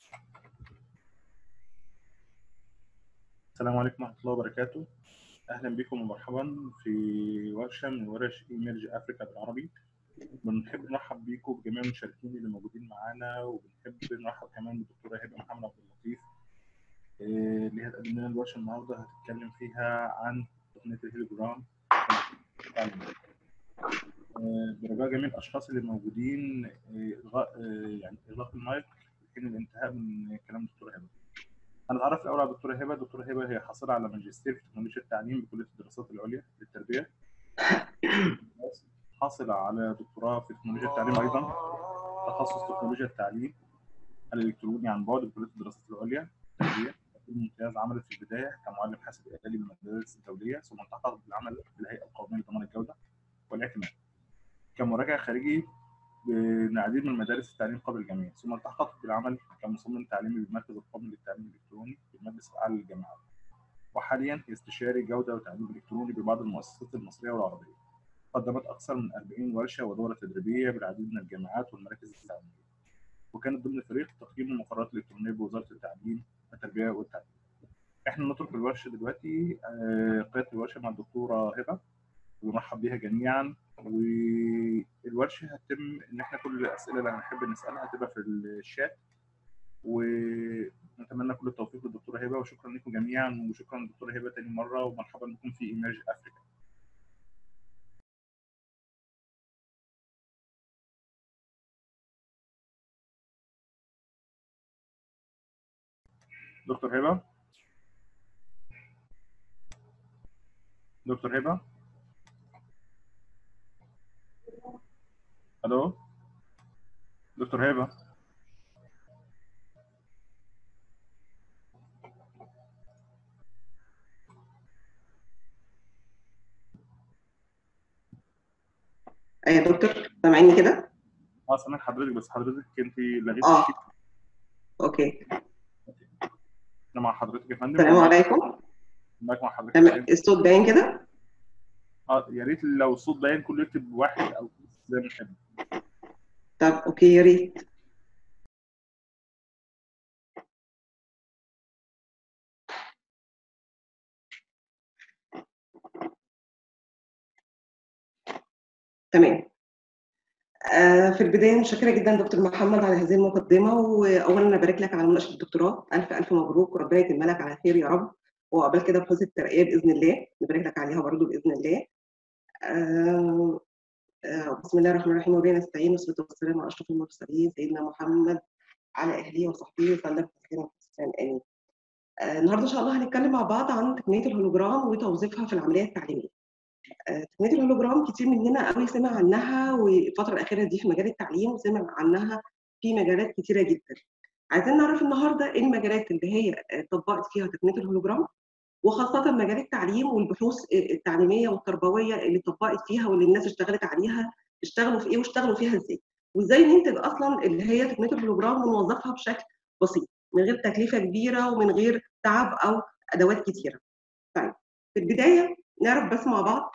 السلام عليكم ورحمة الله وبركاته أهلا بكم ومرحبا في ورشة من ورش إيميرج أفريكا بالعربي بنحب نرحب بيكم بجميع المشاركين اللي موجودين معانا وبنحب نرحب كمان بالدكتورة هبة محمد عبد اللطيف إيه، اللي هتقدم لنا الورشة النهاردة هتتكلم فيها عن تقنية الهيلوجرام آه، برجاء جميع الأشخاص اللي موجودين آه، إلغاء آه، يعني إغلاق المايك حين الانتهاء من كلام الدكتورة هبة. هنتعرف الأول على الدكتورة هبة، الدكتورة هبة هي حاصلة على ماجستير في تكنولوجيا التعليم بكلية الدراسات العليا للتربية. حاصلة على دكتوراه في تكنولوجيا التعليم أيضا تخصص تكنولوجيا التعليم الإلكتروني عن بعد بكلية الدراسات العليا للتربية. ممتاز عملت في البداية كمعلم حاسب آلي بالمدارس الدولية ثم التحقت بالعمل في الهيئة القومية لضمان الجودة والاعتماد. كمراجع خارجي بالعديد من مدارس التعليم قبل الجميع ثم التحقت بالعمل كمصمم تعليمي بالمركز القومي للتعليم الالكتروني بالمجلس الاعلى للجامعات وحاليا هي استشاري جوده وتعليم الكتروني ببعض المؤسسات المصريه والعربيه قدمت اكثر من 40 ورشه ودوره تدريبيه بالعديد من الجامعات والمراكز التعليميه وكانت ضمن فريق تقييم المقررات الالكترونيه بوزاره التعليم التربيه والتعليم احنا نترك الورشه دلوقتي آه، قياده الورشه مع الدكتوره هبه ونرحب بيها جميعا والورشه هتتم ان احنا كل الاسئله اللي هنحب نسالها هتبقى في الشات ونتمنى كل التوفيق للدكتوره هبه وشكرا لكم جميعا وشكرا للدكتوره هبه تاني مره ومرحبا بكم في ايمرج افريكا دكتور هبه دكتور هبه الو دكتور هبه ايه يا دكتور سامعيني كده؟ اه سامع حضرتك بس حضرتك انت لغيت اه الشيت اوكي انا مع حضرتك يا فندم السلام عليكم معاك مع حضرتك تمام الصوت باين كده؟ اه يا ريت لو الصوت باين كله يكتب واحد او زي ما نحب طب اوكي يا ريت تمام آه، في البداية متشكرة جدا دكتور محمد على هذه المقدمة وأولا أبارك لك على مناقشة الدكتوراه ألف ألف مبروك وربنا يتم لك على خير يا رب وعقبال كده بحسن الترقية بإذن الله نبارك لك عليها برضو بإذن الله آه، آه، بسم الله الرحمن الرحيم وبنا نستعين والصلاة والسلام على أشرف المرسلين سيدنا محمد على أهله وصحبه وسلم تسليما كثيرا آمين. آه، النهارده إن شاء الله هنتكلم مع بعض عن تقنية الهولوجرام وتوظيفها في العملية التعليمية. آه، تقنية الهولوجرام كتير مننا قوي سمع عنها والفترة الأخيرة دي في مجال التعليم وسمع عنها في مجالات كتيرة جدا. عايزين نعرف النهارده ايه المجالات اللي هي آه، طبقت فيها تقنية الهولوجرام وخاصة مجال التعليم والبحوث التعليمية والتربوية اللي طبقت فيها واللي الناس اشتغلت عليها اشتغلوا في ايه واشتغلوا فيها ازاي وازاي ننتج اصلا اللي هي تقنية الهولوجرام ونوظفها بشكل بسيط من غير تكلفة كبيرة ومن غير تعب او ادوات كتيرة طيب في البداية نعرف بس مع بعض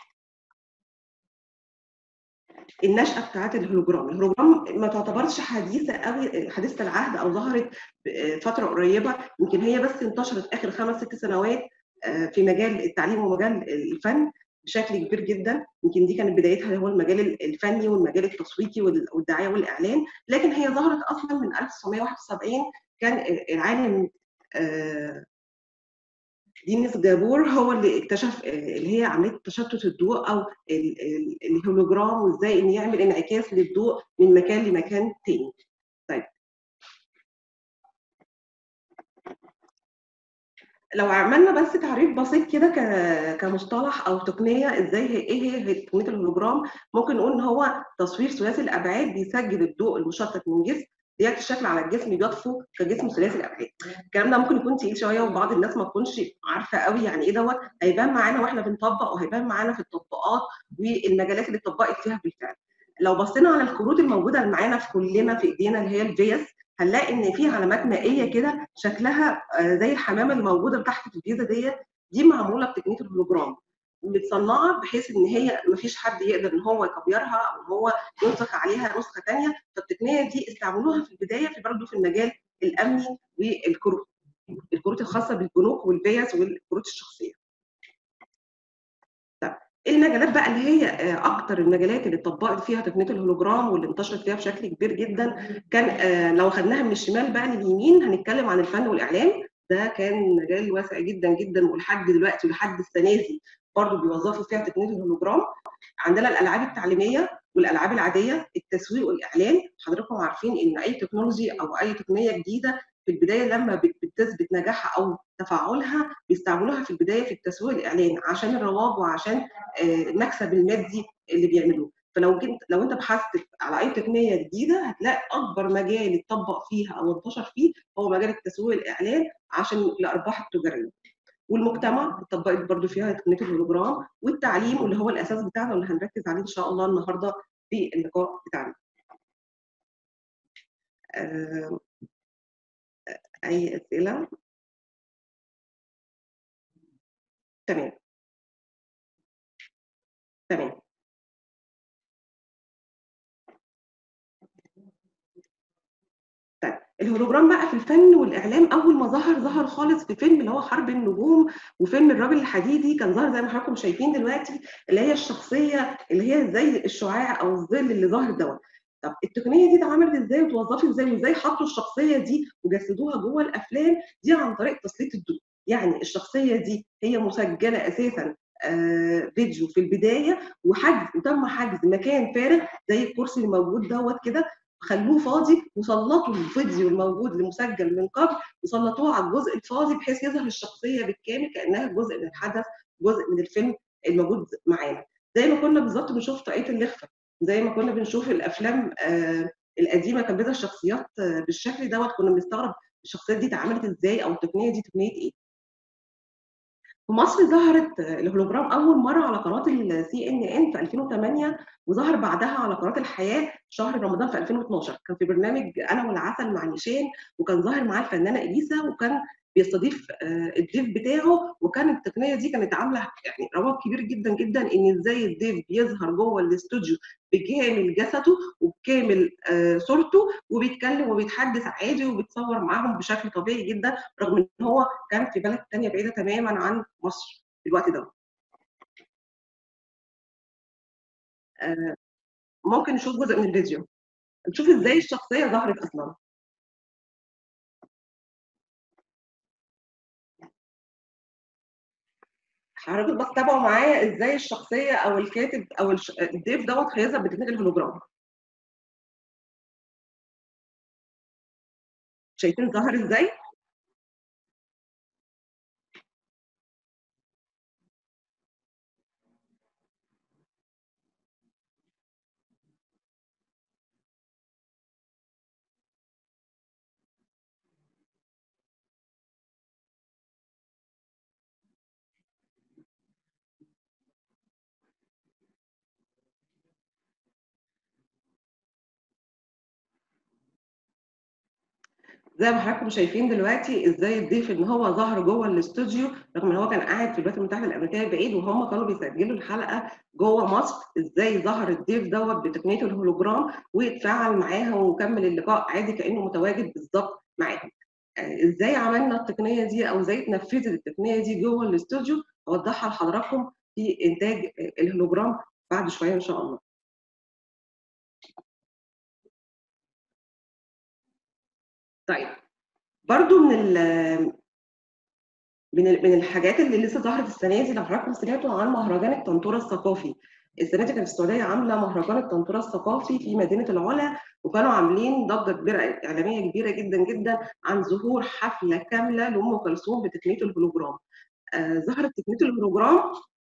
النشأة بتاعت الهولوجرام، الهولوجرام ما تعتبرش حديثة قوي حديثة العهد أو ظهرت فترة قريبة يمكن هي بس انتشرت آخر خمس ست سنوات آه، في مجال التعليم ومجال الفن بشكل كبير جدا يمكن دي كانت بدايتها هو المجال الفني والمجال التسويقي وال- والدعايه والاعلان لكن هي ظهرت اصلا من 1971 كان العالم آه، دينيس جابور هو اللي اكتشف آه، اللي هي عمليه تشتت الضوء او ال- ال- الهولوجرام وازاي ان يعمل انعكاس للضوء من مكان لمكان تاني. طيب لو عملنا بس تعريف بسيط كده ك- كمصطلح او تقنيه ازاي هي ايه هي تقنيه الهولوجرام ممكن نقول ان هو تصوير ثلاثي الابعاد بيسجل الضوء المشتت من جسم بيعكس الشكل على الجسم بيضفه كجسم ثلاثي الابعاد الكلام ده ممكن يكون تقيل شويه وبعض الناس ما تكونش عارفه قوي يعني ايه دوت هيبان معانا واحنا بنطبق وهيبان معانا في التطبيقات والمجالات اللي اتطبقت فيها بالفعل لو بصينا على الكروت الموجوده اللي معانا في كلنا في ايدينا اللي هي الفيس هنلاقي ان في علامات مائيه كده شكلها آه، زي الحمامه الموجوده تحت في الفيزا ديت دي معموله بتقنيه الهولوجرام متصنعه بحيث ان هي مفيش حد يقدر ان هو يكبرها او ان هو ينسخ عليها نسخه ثانيه فالتقنيه دي استعملوها في البدايه في برضه في المجال الامني والكروت الكروت الخاصه بالبنوك والفيز والكروت الشخصيه. طيب المجالات بقى اللي هي اكتر المجالات اللي اتطبقت فيها تقنيه الهولوجرام واللي انتشرت فيها بشكل كبير جدا كان لو خدناها من الشمال بقى لليمين هنتكلم عن الفن والاعلام ده كان مجال واسع جدا جدا ولحد دلوقتي ولحد السنه دي برضه بيوظفوا فيها تقنيه الهولوجرام عندنا الالعاب التعليميه والالعاب العاديه التسويق والاعلان حضراتكم عارفين ان اي تكنولوجي او اي تقنيه جديده في البدايه لما بتثبت نجاحها او تفاعلها بيستعملوها في البدايه في التسويق الاعلان عشان الرواج وعشان المكسب المادي اللي بيعملوه فلو جيت لو انت بحثت على اي تقنيه جديده هتلاقي اكبر مجال اتطبق فيها او انتشر فيه هو مجال التسويق الاعلان عشان الارباح التجاريه والمجتمع اتطبقت برضو فيها تقنيه الهولوجرام والتعليم واللي هو الاساس بتاعنا واللي هنركز عليه ان شاء الله النهارده في اللقاء بتاعنا. آه اي اسئله؟ تمام تمام طيب الهولوجرام بقى في الفن والاعلام اول ما ظهر ظهر خالص في فيلم اللي هو حرب النجوم وفيلم الراجل الحديدي كان ظاهر زي ما حضراتكم شايفين دلوقتي اللي هي الشخصيه اللي هي زي الشعاع او الظل اللي ظاهر دوت طب التقنيه دي اتعملت ازاي وتوظفت ازاي وازاي حطوا الشخصيه دي وجسدوها جوه الافلام دي عن طريق تسليط الضوء يعني الشخصيه دي هي مسجله اساسا آه فيديو في البدايه وحجز وتم حجز مكان فارغ زي الكرسي اللي موجود دوت كده خلوه فاضي وسلطوا الفيديو الموجود اللي مسجل من قبل وسلطوه على الجزء الفاضي بحيث يظهر الشخصيه بالكامل كانها جزء من الحدث جزء من الفيلم الموجود معانا زي ما كنا بالظبط بنشوف طاقيه اللخفه زي ما كنا بنشوف الافلام آه القديمه كان بيظهر الشخصيات آه بالشكل دوت كنا بنستغرب الشخصيات دي اتعملت ازاي او التقنيه دي تقنيه ايه في مصر ظهرت الهولوجرام اول مره على قناه السي ان ان في 2008 وظهر بعدها على قناه الحياه شهر رمضان في 2012 كان في برنامج انا والعسل مع نيشان وكان ظاهر معاه الفنانه اليسا وكان بيستضيف الضيف بتاعه وكان التقنيه دي كانت عامله يعني رواج كبير جدا جدا ان ازاي الضيف بيظهر جوه الاستوديو بكامل جسده وبكامل صورته وبيتكلم وبيتحدث عادي وبيتصور معاهم بشكل طبيعي جدا رغم ان هو كان في بلد ثانيه بعيده تماما عن مصر في الوقت ده. ممكن نشوف جزء من الفيديو نشوف ازاي الشخصيه ظهرت اصلا. حضرتك بس تابعوا معايا ازاي الشخصيه او الكاتب او الضيف دوت هيظهر بتكنيك الهولوجرام شايفين ظهر ازاي زي ما حضراتكم شايفين دلوقتي ازاي الضيف ان هو ظهر جوه الاستوديو رغم ان هو كان قاعد في الولايات المتحده الامريكيه بعيد وهم كانوا بيسجلوا الحلقه جوه مصر ازاي ظهر الضيف دوت بتقنيه الهولوجرام ويتفاعل معاها وكمل اللقاء عادي كانه متواجد بالظبط معاهم ازاي عملنا التقنيه دي او ازاي اتنفذت التقنيه دي جوه الاستوديو اوضحها لحضراتكم في انتاج الهولوجرام بعد شويه ان شاء الله طيب برضو من ال من من الحاجات اللي لسه ظهرت السنه دي لو حضراتكم سمعتوا عن مهرجان الطنطوره الثقافي السنه دي كانت السعوديه عامله مهرجان الطنطوره الثقافي في مدينه العلا وكانوا عاملين ضجه كبيره اعلاميه كبيره جدا جدا عن ظهور حفله كامله لام كلثوم بتقنيه الهولوجرام آه ظهرت تقنيه الهولوجرام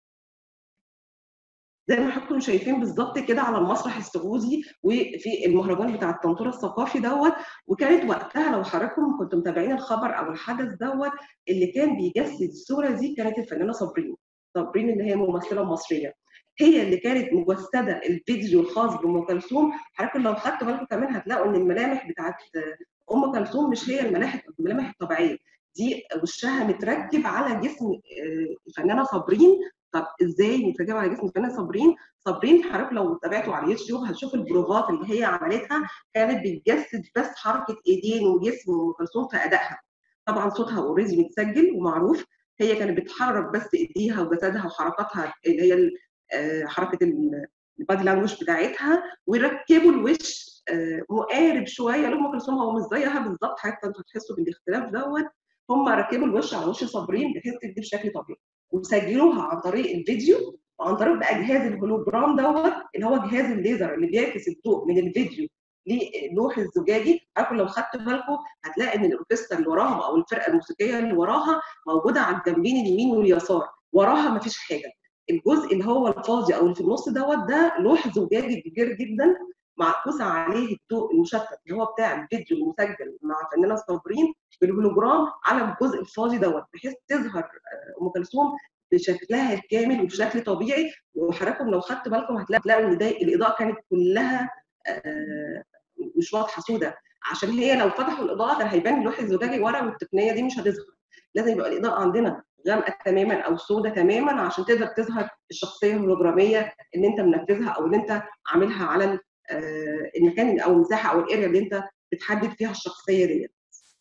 زي ما حضراتكم شايفين بالظبط كده على المسرح السعودي وفي المهرجان بتاع الطنطوره الثقافي دوت وكانت وقتها لو حضراتكم كنتوا متابعين الخبر او الحدث دوت اللي كان بيجسد الصوره دي كانت الفنانه صابرين صابرين اللي هي ممثله مصريه هي اللي كانت مجسده الفيديو الخاص بام كلثوم حضراتكم لو خدتوا بالكم كمان هتلاقوا ان الملامح بتاعت ام كلثوم مش هي الملامح الملامح الطبيعيه دي وشها متركب على جسم الفنانه صابرين طب ازاي نترجم على جسم الفنانه صابرين صابرين حضرتك لو تابعتوا على اليوتيوب هتشوف البروفات اللي هي عملتها كانت بتجسد بس حركه ايدين وجسم وام كلثوم في ادائها طبعا صوتها اوريدي متسجل ومعروف هي كانت بتحرك بس ايديها وجسدها وحركاتها اللي هي حركه البادي لانجوج بتاعتها ويركبوا الوش مقارب شويه لام كلثوم هو مش زيها بالظبط حتى انتوا هتحسوا بالاختلاف دوت هم ركبوا الوش على وش صابرين بحيث تدي بشكل طبيعي وسجلوها عن طريق الفيديو وعن طريق بقى جهاز الهولوجرام دوت اللي هو جهاز الليزر اللي بيعكس الضوء من الفيديو للوح الزجاجي عارفوا لو خدتوا بالكم هتلاقي ان الاوركسترا اللي وراهم او الفرقه الموسيقيه اللي وراها موجوده على الجنبين اليمين واليسار وراها مفيش حاجه الجزء اللي هو الفاضي او اللي في النص دوت ده لوح زجاجي كبير جدا معكوس عليه الضوء المشتت اللي هو بتاع الفيديو المسجل مع الفنانه صابرين بالهولوجرام على الجزء الفاضي دوت بحيث تظهر ام كلثوم بشكلها الكامل وبشكل طبيعي وحضراتكم لو خدتوا بالكم هتلاقوا ان ده الاضاءه كانت كلها مش واضحه سوداء عشان هي لو فتحوا الاضاءه كان هيبان اللوح الزجاجي ورا والتقنيه دي مش هتظهر لازم يبقى الاضاءه عندنا غامقه تماما او سوداء تماما عشان تقدر تظهر الشخصيه الهولوجراميه اللي انت منفذها او اللي انت عاملها على المكان او المساحه او الاريا اللي انت بتحدد فيها الشخصيه ديت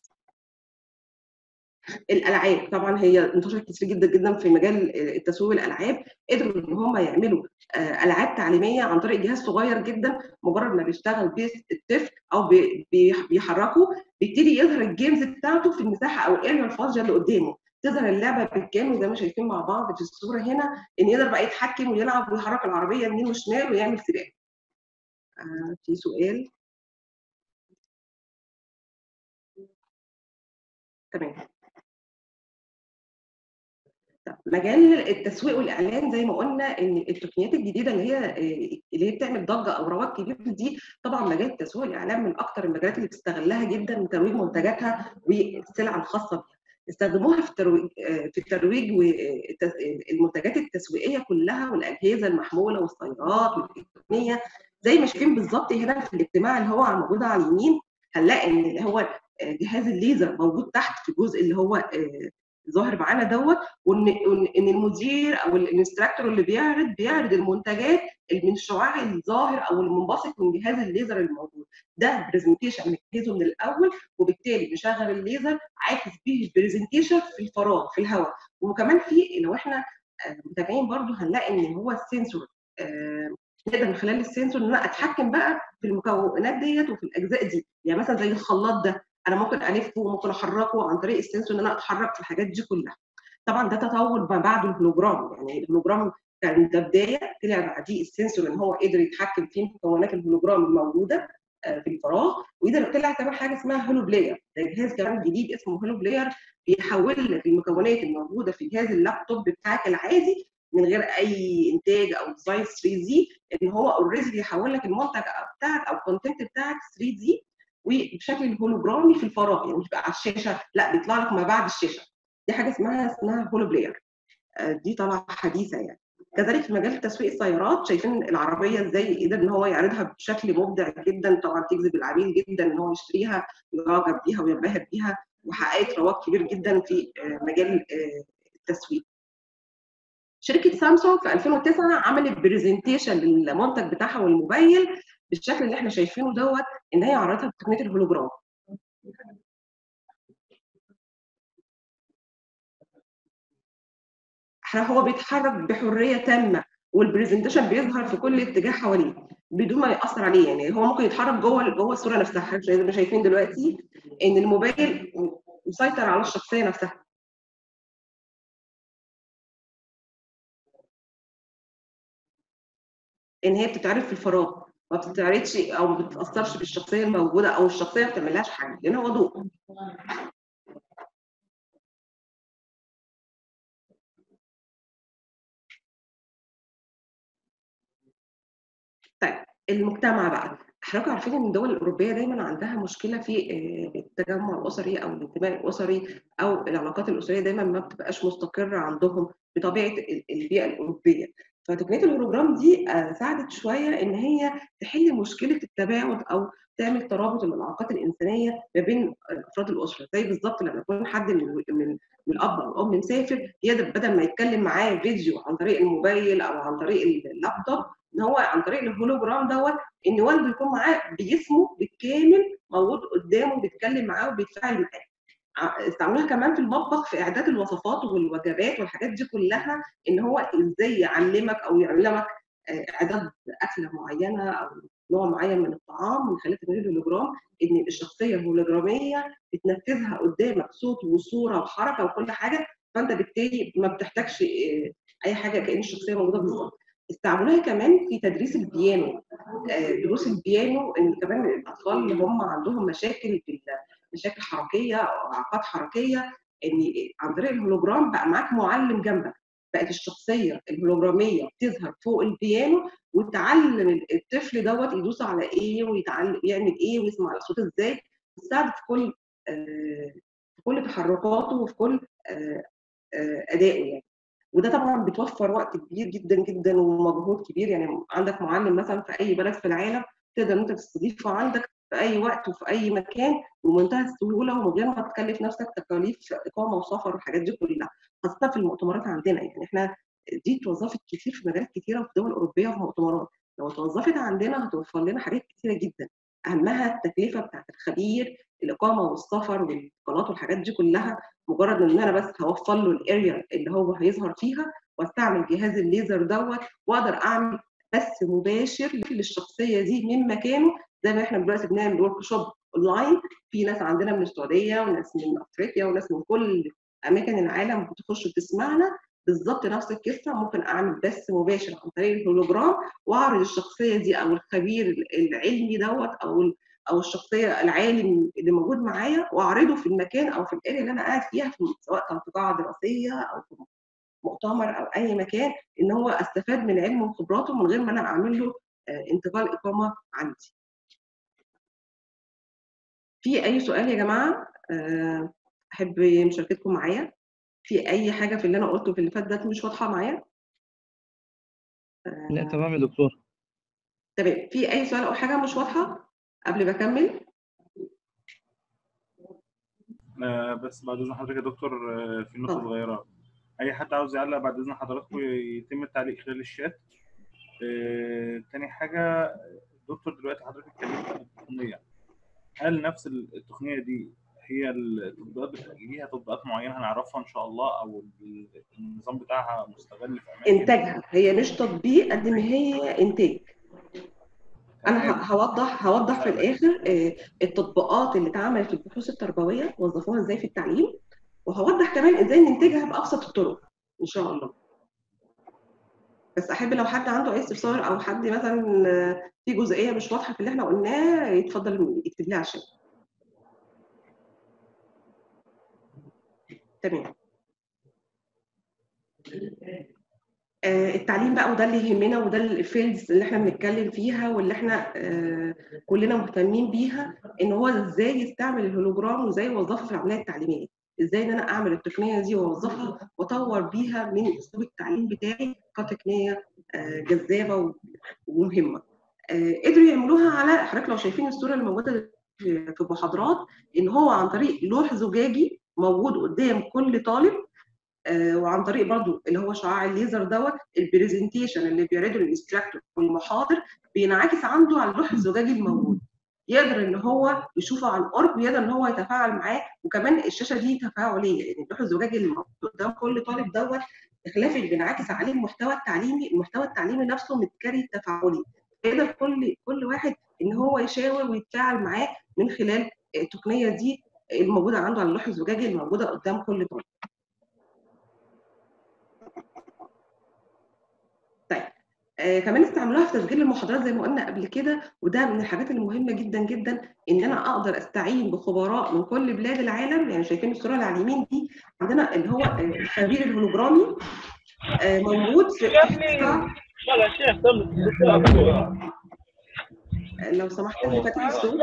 الالعاب طبعا هي انتشرت كتير جدا جدا في مجال التسويق الالعاب قدروا ان هم يعملوا العاب تعليميه عن طريق جهاز صغير جدا مجرد ما بيشتغل بيه الطفل او بيحركه بيبتدي يظهر الجيمز بتاعته في المساحه او الاريا الفاضيه اللي قدامه تظهر اللعبه بالكامل زي ما شايفين مع بعض في الصوره هنا ان يقدر بقى يتحكم ويلعب ويحرك العربيه يمين وشمال ويعمل سباق آه في سؤال تمام مجال التسويق والاعلان زي ما قلنا ان التقنيات الجديده اللي هي اللي هي بتعمل ضجه او رواج كبير دي طبعا مجال التسويق والاعلان من اكثر المجالات اللي بتستغلها جدا لترويج منتجاتها والسلع الخاصه بيها استخدموها في الترويج في الترويج والمنتجات التسويقيه كلها والاجهزه المحموله والسيارات والالكترونيه زي ما شايفين بالظبط هنا في الاجتماع اللي هو موجود على اليمين هنلاقي ان اللي هو جهاز الليزر موجود تحت في الجزء اللي هو ظاهر معانا دوت وان ان المدير او الانستراكتور اللي بيعرض بيعرض المنتجات من الشعاع الظاهر او المنبثق من جهاز الليزر الموجود ده برزنتيشن مجهزه من الاول وبالتالي بيشغل الليزر عاكس بيه البرزنتيشن في الفراغ في الهواء وكمان في لو احنا متابعين برضو هنلاقي ان هو السنسور نقدر من خلال السنسور ان انا اتحكم بقى في المكونات ديت وفي الاجزاء دي يعني مثلا زي الخلاط ده انا ممكن الفه وممكن احركه عن طريق السنسور ان انا اتحرك في الحاجات دي كلها طبعا ده تطور ما بعد الهولوجرام يعني الهولوجرام كان ده بدايه طلع بعديه السنسور ان هو قدر يتحكم في مكونات الهولوجرام الموجوده في الفراغ وقدر طلع كمان حاجه اسمها هولو بلاير ده جهاز كمان جديد اسمه هولو بلاير بيحول لك المكونات الموجوده في جهاز اللابتوب بتاعك العادي من غير اي انتاج او ديزاين 3 دي ان هو اوريدي بيحول لك المنتج بتاعك او الكونتنت بتاعك 3 دي وبشكل هولوجرامي في الفراغ يعني مش بقى على الشاشه لا بيطلع لك ما بعد الشاشه دي حاجه اسمها اسمها هولو بلاير دي طالعه حديثه يعني كذلك في مجال تسويق السيارات شايفين العربيه ازاي قدر ان هو يعرضها بشكل مبدع جدا طبعا تجذب العميل جدا ان هو يشتريها ويعجب بيها وينبهر بيها وحققت رواج كبير جدا في مجال التسويق شركه سامسونج في 2009 عملت برزنتيشن للمنتج بتاعها والموبايل بالشكل اللي احنا شايفينه دوت ان هي عرضتها بتقنيه الهولوجرام هو بيتحرك بحريه تامه والبرزنتيشن بيظهر في كل اتجاه حواليه بدون ما ياثر عليه يعني هو ممكن يتحرك جوه جوه الصوره نفسها زي ما شايفين دلوقتي ان الموبايل مسيطر على الشخصيه نفسها ان هي بتتعرف في الفراغ ما بتتعرضش او ما بتتاثرش بالشخصيه الموجوده او الشخصيه ما بتعملهاش حاجه لان هو ضوء طيب المجتمع بقى حضراتكم عارفين ان الدول الاوروبيه دايما عندها مشكله في التجمع الاسري او الانتماء الاسري او العلاقات الاسريه دايما ما بتبقاش مستقره عندهم بطبيعه البيئه الاوروبيه فتقنيه الهولوجرام دي ساعدت شويه ان هي تحل مشكله التباعد او تعمل ترابط العلاقات الانسانيه ما بين افراد الاسره زي بالظبط لما يكون حد من والاب او الام مسافر يقدر بدل ما يتكلم معاه فيديو عن طريق الموبايل او عن طريق اللابتوب ان هو عن طريق الهولوجرام دوت ان والده يكون معاه بجسمه بالكامل موجود قدامه بيتكلم معاه وبيتفاعل معاه استعملوها كمان في المطبخ في اعداد الوصفات والوجبات والحاجات دي كلها ان هو ازاي يعلمك او يعلمك اعداد اكله معينه او نوع معين من الطعام من خلال تمرين الهولوجرام ان الشخصيه الهولوجراميه بتنفذها قدامك صوت وصوره وحركه وكل حاجه فانت بالتالي ما بتحتاجش اي حاجه كان الشخصيه موجوده بالظبط استعملوها كمان في تدريس البيانو دروس البيانو ان كمان الاطفال اللي هم عندهم مشاكل في مشاكل حركيه او اعاقات حركيه ان عن طريق الهولوجرام بقى معاك معلم جنبك بقت الشخصيه الهولوجراميه بتظهر فوق البيانو وتعلم الطفل دوت يدوس على ايه ويتعلم يعمل ايه ويسمع الاصوات ازاي تساعد في كل في كل تحركاته وفي كل ادائه يعني وده طبعا بتوفر وقت كبير جدا جدا ومجهود كبير يعني عندك معلم مثلا في اي بلد في العالم تقدر انت تستضيفه عندك في اي وقت وفي اي مكان بمنتهى السهوله ومن غير ما تكلف نفسك تكاليف اقامه وسفر والحاجات دي كلها خاصه في المؤتمرات عندنا يعني احنا دي اتوظفت كتير في مجالات كتيره وفي دول اوروبيه وفي مؤتمرات لو اتوظفت عندنا هتوفر لنا حاجات كتيره جدا اهمها التكلفه بتاعت الخبير الاقامه والسفر والانتقالات والحاجات دي كلها مجرد ان انا بس هوفر له الاريا اللي هو هيظهر فيها واستعمل جهاز الليزر دوت واقدر اعمل بس مباشر للشخصيه دي من مكانه زي ما احنا دلوقتي بنعمل ورك شوب اونلاين في ناس عندنا من السعوديه وناس من افريقيا وناس من كل اماكن العالم بتخش وتسمعنا بالظبط نفس القصه ممكن اعمل بث مباشر عن طريق الهولوجرام واعرض الشخصيه دي او الخبير العلمي دوت او او الشخصيه العالم اللي موجود معايا واعرضه في المكان او في الاريا اللي انا قاعد فيها في سواء كان في قاعه دراسيه او في مؤتمر او اي مكان ان هو استفاد من علمه وخبراته من غير ما انا اعمل له انتقال اقامه عندي. في اي سؤال يا جماعه احب مشاركتكم معايا في اي حاجه في اللي انا قلته في اللي فات ده مش واضحه معايا لا تمام يا دكتور تمام في اي سؤال او حاجه مش واضحه قبل ما اكمل آه بس بعد اذن حضرتك يا دكتور آه في نقطه صغيره اي حد عاوز يعلق بعد اذن حضراتكم يتم التعليق خلال الشات آه تاني حاجه دكتور دلوقتي حضرتك اتكلمت عن التقنيه هل نفس التقنيه دي هي التطبيقات ليها تطبيقات معينه هنعرفها ان شاء الله او النظام بتاعها مستغل في اماكن انتاجها هي مش تطبيق قد ما هي انتاج انا هوضح هوضح في الاخر التطبيقات اللي اتعملت في البحوث التربويه وظفوها ازاي في التعليم وهوضح كمان ازاي ننتجها بابسط الطرق ان شاء الله بس احب لو حد عنده اي استفسار او حد مثلا في جزئيه مش واضحه في اللي احنا قلناه يتفضل يكتب لي عشان تمام آه التعليم بقى وده اللي يهمنا وده الفيلدز اللي احنا بنتكلم فيها واللي احنا آه كلنا مهتمين بيها ان هو ازاي يستعمل الهولوجرام وازاي يوظفه في العمليه التعليميه ازاي ان انا اعمل التقنيه دي واوظفها واطور بيها من اسلوب التعليم بتاعي كتقنيه آه جذابه ومهمه قدروا يعملوها على حضرتك لو شايفين الصوره اللي موجوده في المحاضرات ان هو عن طريق لوح زجاجي موجود قدام كل طالب آه وعن طريق برضو اللي هو شعاع الليزر دوت البرزنتيشن اللي بيعرضه الانستراكتور والمحاضر بينعكس عنده على اللوح الزجاجي الموجود يقدر ان هو يشوفه عن قرب ويقدر ان هو يتفاعل معاه وكمان الشاشه دي تفاعليه يعني اللوح الزجاجي اللي موجود قدام كل طالب دوت بخلاف اللي بينعكس عليه المحتوى التعليمي المحتوى التعليمي نفسه متكري تفاعلي يقدر كل كل واحد ان هو يشاور ويتفاعل معاه من خلال التقنيه دي الموجوده عنده على اللوح الزجاجي الموجوده قدام كل طالب. طيب آه كمان استعملوها في تسجيل المحاضرات زي ما قلنا قبل كده وده من الحاجات المهمه جدا جدا ان انا اقدر استعين بخبراء من كل بلاد العالم يعني شايفين الصوره اللي على اليمين دي عندنا اللي هو الخبير الهولوجرامي آه موجود في لو سمحت لي فاتح الصوت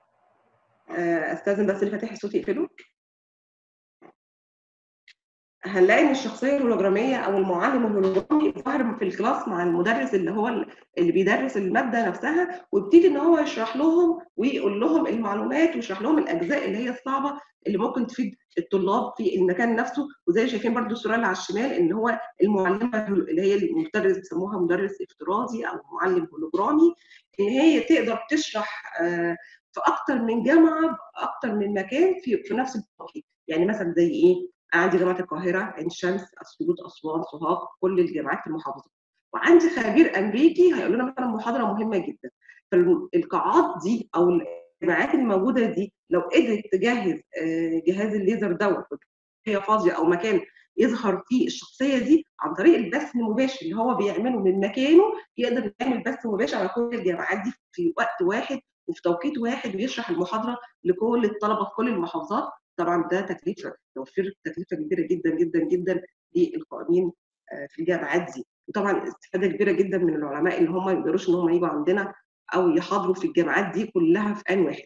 استاذن بس اللي فاتح الصوت يقفله هنلاقي ان الشخصيه الهولوجراميه او المعلم الهولوجرامي ظاهر في الكلاس مع المدرس اللي هو اللي بيدرس الماده نفسها ويبتدي ان هو يشرح لهم ويقول لهم المعلومات ويشرح لهم الاجزاء اللي هي الصعبه اللي ممكن تفيد الطلاب في المكان نفسه وزي شايفين برضو الصوره اللي على الشمال ان هو المعلمه اللي هي المدرس بيسموها مدرس افتراضي او معلم هولوجرامي ان هي تقدر تشرح في اكتر من جامعه اكتر من مكان في في نفس التوقيت يعني مثلا زي ايه عندي جامعه القاهره عين شمس اسيوط اسوان سوهاج كل الجامعات في المحافظه وعندي خبير امريكي هيقول لنا مثلا محاضره مهمه جدا فالقاعات دي او الجامعات الموجوده دي لو قدرت تجهز جهاز الليزر دوت هي فاضيه او مكان يظهر فيه الشخصيه دي عن طريق البث المباشر اللي هو بيعمله من مكانه يقدر يعمل بث مباشر على كل الجامعات دي في وقت واحد وفي توقيت واحد ويشرح المحاضره لكل الطلبه في كل المحافظات طبعا ده تكلفه توفير تكلفه كبيره جدا جدا جدا للقائمين في الجامعات دي وطبعا استفاده كبيره جدا من العلماء اللي هم ما يقدروش ان هم يجوا عندنا او يحاضروا في الجامعات دي كلها في ان واحد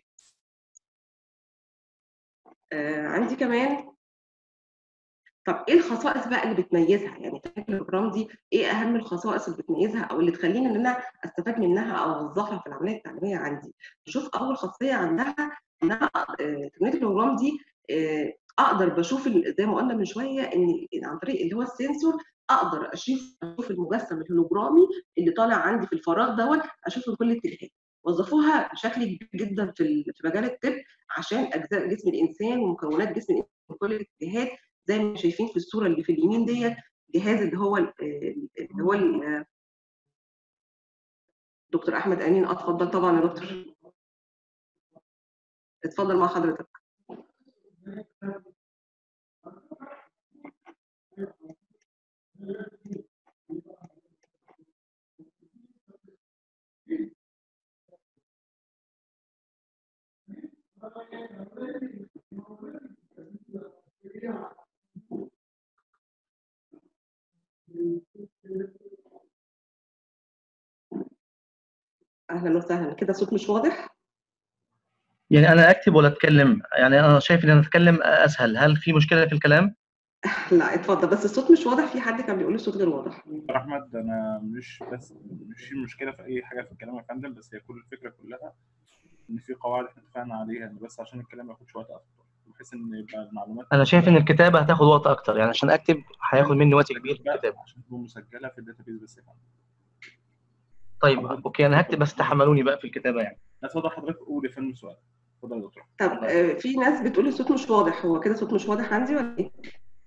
آه عندي كمان طب ايه الخصائص بقى اللي بتميزها يعني البروجرام دي ايه اهم الخصائص اللي بتميزها او اللي تخليني ان انا استفاد منها او اوظفها في العمليه التعليميه عندي نشوف اول خاصيه عندها انها تقنيه البروجرام دي اقدر بشوف زي ما قلنا من شويه ان عن طريق اللي هو السنسور اقدر اشوف اشوف المجسم الهولوجرامي اللي طالع عندي في الفراغ دوت اشوفه من كل الاتجاهات وظفوها بشكل كبير جدا في في مجال الطب عشان اجزاء جسم الانسان ومكونات جسم الانسان من كل الاتجاهات زي ما شايفين في الصوره اللي في اليمين ديت جهاز اللي هو اللي هو دكتور احمد امين اتفضل طبعا يا دكتور اتفضل مع حضرتك اهلا وسهلا كده صوت مش واضح يعني انا اكتب ولا اتكلم يعني انا شايف ان انا اتكلم اسهل هل في مشكله في الكلام لا اتفضل بس الصوت مش واضح في حد كان بيقول الصوت غير واضح احمد انا مش بس مش في مشكله في اي حاجه في الكلام يا فندم بس هي كل الفكره كلها ان في قواعد احنا اتفقنا عليها ان بس عشان الكلام ما ياخدش وقت اكتر بحيث ان يبقى المعلومات انا شايف ان الكتابه هتاخد وقت اكتر يعني عشان اكتب هياخد مني وقت كبير في الكتابه عشان تكون مسجله في الداتا بيز بس يا فندم طيب اوكي انا هكتب بس تحملوني بقى في الكتابه يعني اتفضل حضرتك قول يا فندم سؤال اتفضل يا دكتور طب في ناس بتقول الصوت مش واضح هو كده الصوت مش واضح عندي ولا ايه؟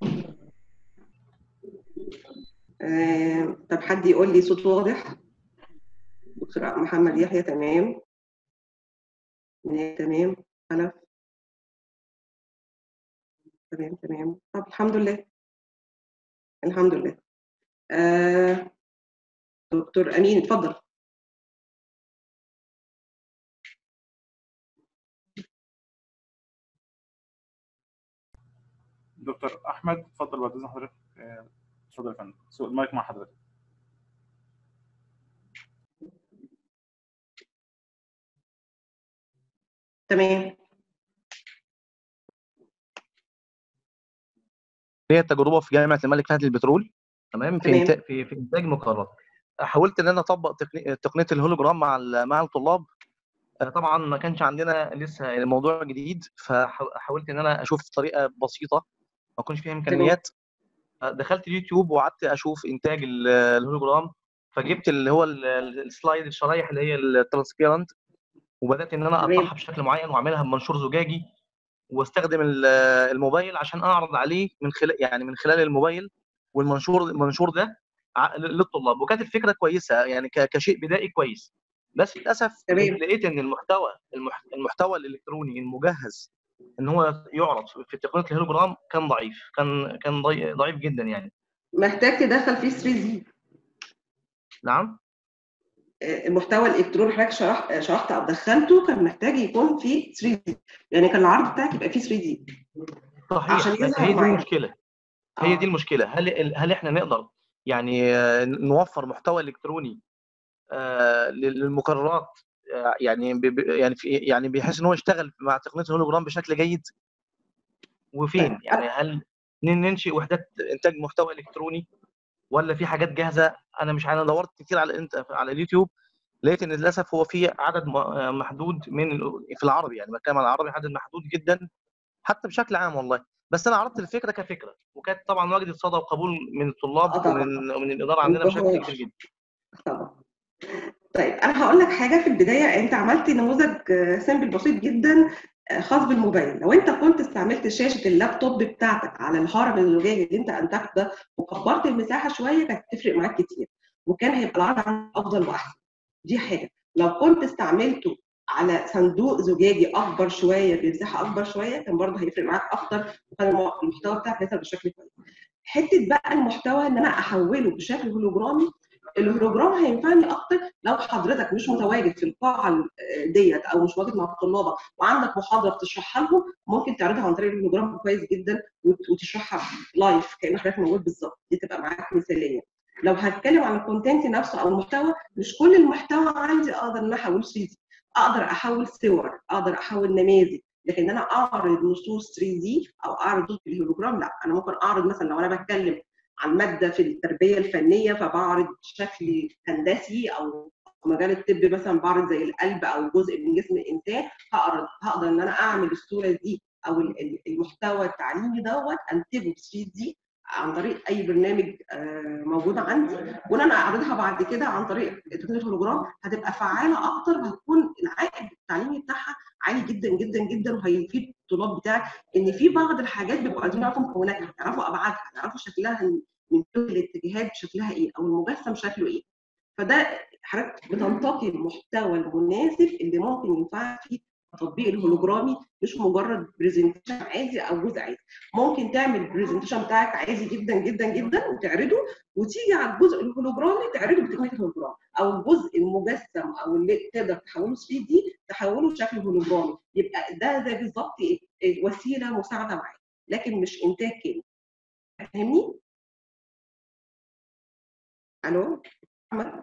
آه، طب حد يقول لي صوت واضح دكتور محمد يحيى تمام تمام خلف تمام تمام طب الحمد لله الحمد لله آه، دكتور امين اتفضل دكتور احمد اتفضل بعد اذن حضرتك اتفضل يا فندم المايك مع حضرتك تمام هي التجربه في جامعه الملك فهد للبترول تمام في تمام. إنتاج في, في انتاج مقررات حاولت ان انا اطبق تقني- تقنيه الهولوجرام مع ال- مع الطلاب آه، طبعا ما كانش عندنا لسه الموضوع جديد فحاولت ان انا اشوف طريقه بسيطه ما يكونش فيها امكانيات آه، دخلت اليوتيوب وقعدت اشوف انتاج ال- الهولوجرام فجبت اللي هو ال- ال- السلايد الشرايح اللي هي الترانسبيرنت وبدات ان انا تمام. اقطعها بشكل معين واعملها بمنشور زجاجي واستخدم ال- الموبايل عشان اعرض عليه من خلال يعني من خلال الموبايل والمنشور المنشور ده ع- للطلاب وكانت الفكره كويسه يعني ك- كشيء بدائي كويس بس للاسف تمام. لقيت ان المحتوى المح- المحتوى الالكتروني المجهز ان هو يعرض في تقنيه الهولوجرام كان ضعيف كان كان ضعي- ضعيف جدا يعني محتاج تدخل فيه 3 دي نعم المحتوى الالكتروني حضرتك شرحت شرحت او دخلته كان محتاج يكون فيه 3 دي يعني كان العرض بتاعك يبقى فيه 3 دي صحيح عشان بس يظهر هي دي معايا. المشكله هي دي المشكله هل هل احنا نقدر يعني آه، نوفر محتوى الكتروني آه، للمقررات آه، يعني ب- ب- يعني في يعني بحيث ان هو يشتغل مع تقنيه الهولوجرام بشكل جيد وفين طيب. يعني هل ننشئ وحدات انتاج محتوى الكتروني ولا في حاجات جاهزه انا مش انا دورت كتير على الانت على اليوتيوب لقيت ان للاسف هو في عدد محدود من في العربي يعني بتكلم عن العربي عدد محدود جدا حتى بشكل عام والله بس انا عرضت الفكره كفكره وكانت طبعا وجدت صدى وقبول من الطلاب ومن ومن الاداره عندنا بشكل كبير جدا طبعا طيب انا هقول لك حاجه في البدايه انت عملت نموذج سامبل بسيط جدا خاص بالموبايل لو انت كنت استعملت شاشه اللابتوب بتاعتك على الهرم الزجاجي اللي انت انتجته ده وكبرت المساحه شويه كانت هتفرق معاك كتير وكان هيبقى العرض عندك افضل واحسن دي حاجه لو كنت استعملته على صندوق زجاجي اكبر شويه بمساحه اكبر شويه كان برضه هيفرق معاك اكتر وكان المحتوى بتاعك هيظهر بشكل كويس حته بقى المحتوى ان انا احوله بشكل هولوجرامي الهولوجرام هينفعني اكتر لو حضرتك مش متواجد في القاعه ديت او مش متواجد مع طلابك وعندك محاضره بتشرحها لهم ممكن تعرضها عن طريق الهولوجرام كويس جدا وتشرحها لايف كان حضرتك موجود بالظبط دي تبقى معاك مثاليه لو هتكلم عن الكونتنت نفسه او المحتوى مش كل المحتوى عندي اقدر ان انا احوله 3 دي اقدر احول صور اقدر احول نماذج لكن انا اعرض نصوص 3 دي او اعرض بالهولوجرام لا انا ممكن اعرض مثلا لو انا بتكلم عن ماده في التربيه الفنيه فبعرض شكل هندسي او في مجال الطب مثلا بعرض زي القلب او جزء من جسم الانسان هقدر هقدر ان انا اعمل الصوره دي او المحتوى التعليمي دوت انتجه ب 3 دي عن طريق اي برنامج موجود عندي وان انا اعرضها بعد كده عن طريق تقنيه الهولوجرام هتبقى فعاله اكتر وهتكون العائد التعليمي بتاعها عالي جدا جدا جدا وهيفيد الطلاب بتاعك ان في بعض الحاجات بيبقوا عايزين يعرفوا مكوناتها يعرفوا ابعادها يعرفوا شكلها من كل الاتجاهات شكلها ايه او المجسم شكله ايه فده حضرتك بتنتقي المحتوى المناسب اللي ممكن ينفعك فيه التطبيق الهولوجرامي مش مجرد برزنتيشن عادي او جزء عادي ممكن تعمل البرزنتيشن بتاعك عادي جدا جدا جدا وتعرضه وتيجي على الجزء الهولوجرامي تعرضه بتكنيك الهولوجرام او الجزء المجسم او اللي تقدر تحوله 3 دي تحوله بشكل هولوجرامي يبقى ده زي بالظبط وسيله مساعده معاك لكن مش انتاج كامل فاهمني؟ الو محمد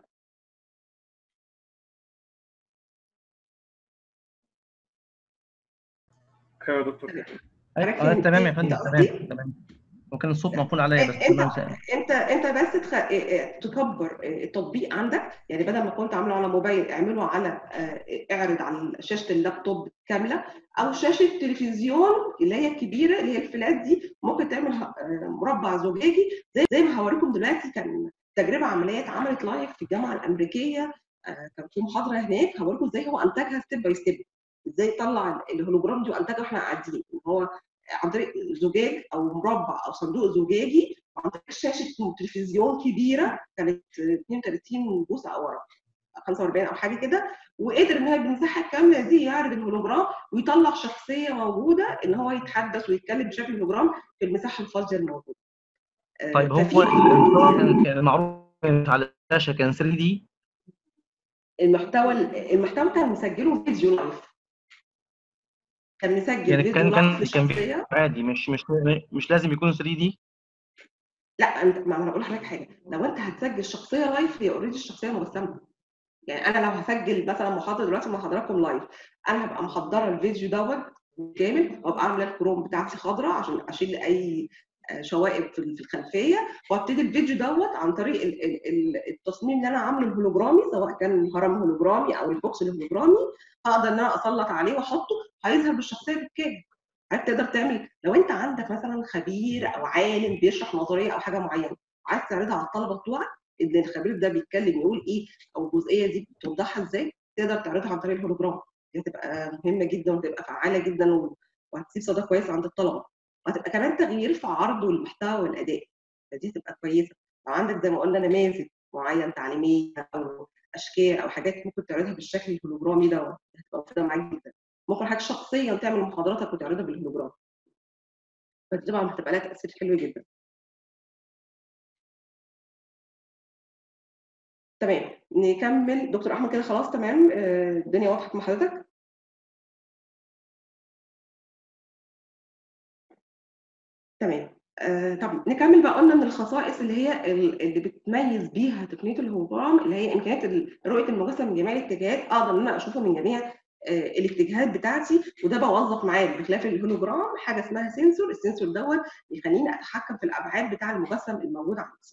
ايوه يا دكتور ايوه تمام يا فندم تمام تمام ممكن الصوت مقفول عليا بس انت انت انت بس تخ... تكبر التطبيق عندك يعني بدل ما كنت عامله على موبايل اعمله على اعرض على شاشه اللابتوب كامله او شاشه تلفزيون اللي هي الكبيره اللي هي الفلات دي ممكن تعمل مربع زجاجي زي زي ما هوريكم دلوقتي كان تجربه عمليه اتعملت لايف في الجامعه الامريكيه كان في محاضره هناك هوريكم ازاي هو انتجها ستيب باي ستيب ازاي طلع الهولوجرام دي وانتجها واحنا قاعدين هو عن طريق زجاج او مربع او صندوق زجاجي عن طريق شاشه تلفزيون كبيره كانت 32 بوصه او 45 او حاجه كده وقدر ان هو بالمساحه الكامله دي يعرض الهولوجرام ويطلع شخصيه موجوده ان هو يتحدث ويتكلم بشكل هولوجرام في المساحه الفاضيه الموجوده. طيب هو المحتوى كان معروف على الشاشه كان 3 دي المحتوى المحتوى كان مسجله فيديو لايف كان مسجل يعني فيديو كان لايف كان كان للشخصيه عادي مش مش مش لازم يكون 3 دي لا انت ما انا بقول لحضرتك حاجه لو انت هتسجل شخصيه لايف هي اوريدي الشخصيه مجسمه يعني انا لو هسجل مثلا محاضره دلوقتي مع حضراتكم لايف انا هبقى محضره الفيديو دوت كامل وابقى عامله الكروم بتاعتي خضراء عشان اشيل اي شوائب في في الخلفيه وابتدي الفيديو دوت عن طريق ال- ال- ال- التصميم اللي انا عامله الهولوجرامي سواء كان الهرم هولوجرامي او البوكس الهولوجرامي هقدر ان انا اسلط عليه واحطه هيظهر بالشخصيه بالكامل حضرتك تقدر تعمل لو انت عندك مثلا خبير او عالم بيشرح نظريه او حاجه معينه عايز تعرضها على الطلبه بتوعك ان الخبير ده بيتكلم يقول ايه او الجزئيه دي بتوضحها ازاي تقدر تعرضها عن طريق الهولوجرام دي هتبقى مهمه جدا وتبقى فعاله جدا و- وهتسيب صدى كويس عند الطلبه وهتبقى كمان تغيير في عرض والمحتوى والاداء فدي تبقى كويسه لو عندك زي ما قلنا نماذج معين تعليميه او اشكال او حاجات ممكن تعرضها بالشكل الهولوجرامي دوت هتبقى مفيده معاك جدا ممكن حاجه شخصيه تعمل محاضراتك وتعرضها بالهولوجرام فدي طبعا هتبقى لها تاثير حلو جدا تمام نكمل دكتور احمد كده خلاص تمام آه، الدنيا واضحه مع حضرتك تمام آه طب نكمل بقى قلنا من الخصائص اللي هي ال- اللي بتميز بيها تقنيه الهولوجرام اللي هي امكانيه ال- رؤيه المجسم من جميع الاتجاهات اقدر ان انا اشوفه من جميع آه، الاتجاهات بتاعتي وده بوظف معاه بخلاف الهولوجرام حاجه اسمها سنسور السنسور دوت يخليني اتحكم في الابعاد بتاع المجسم الموجود عندي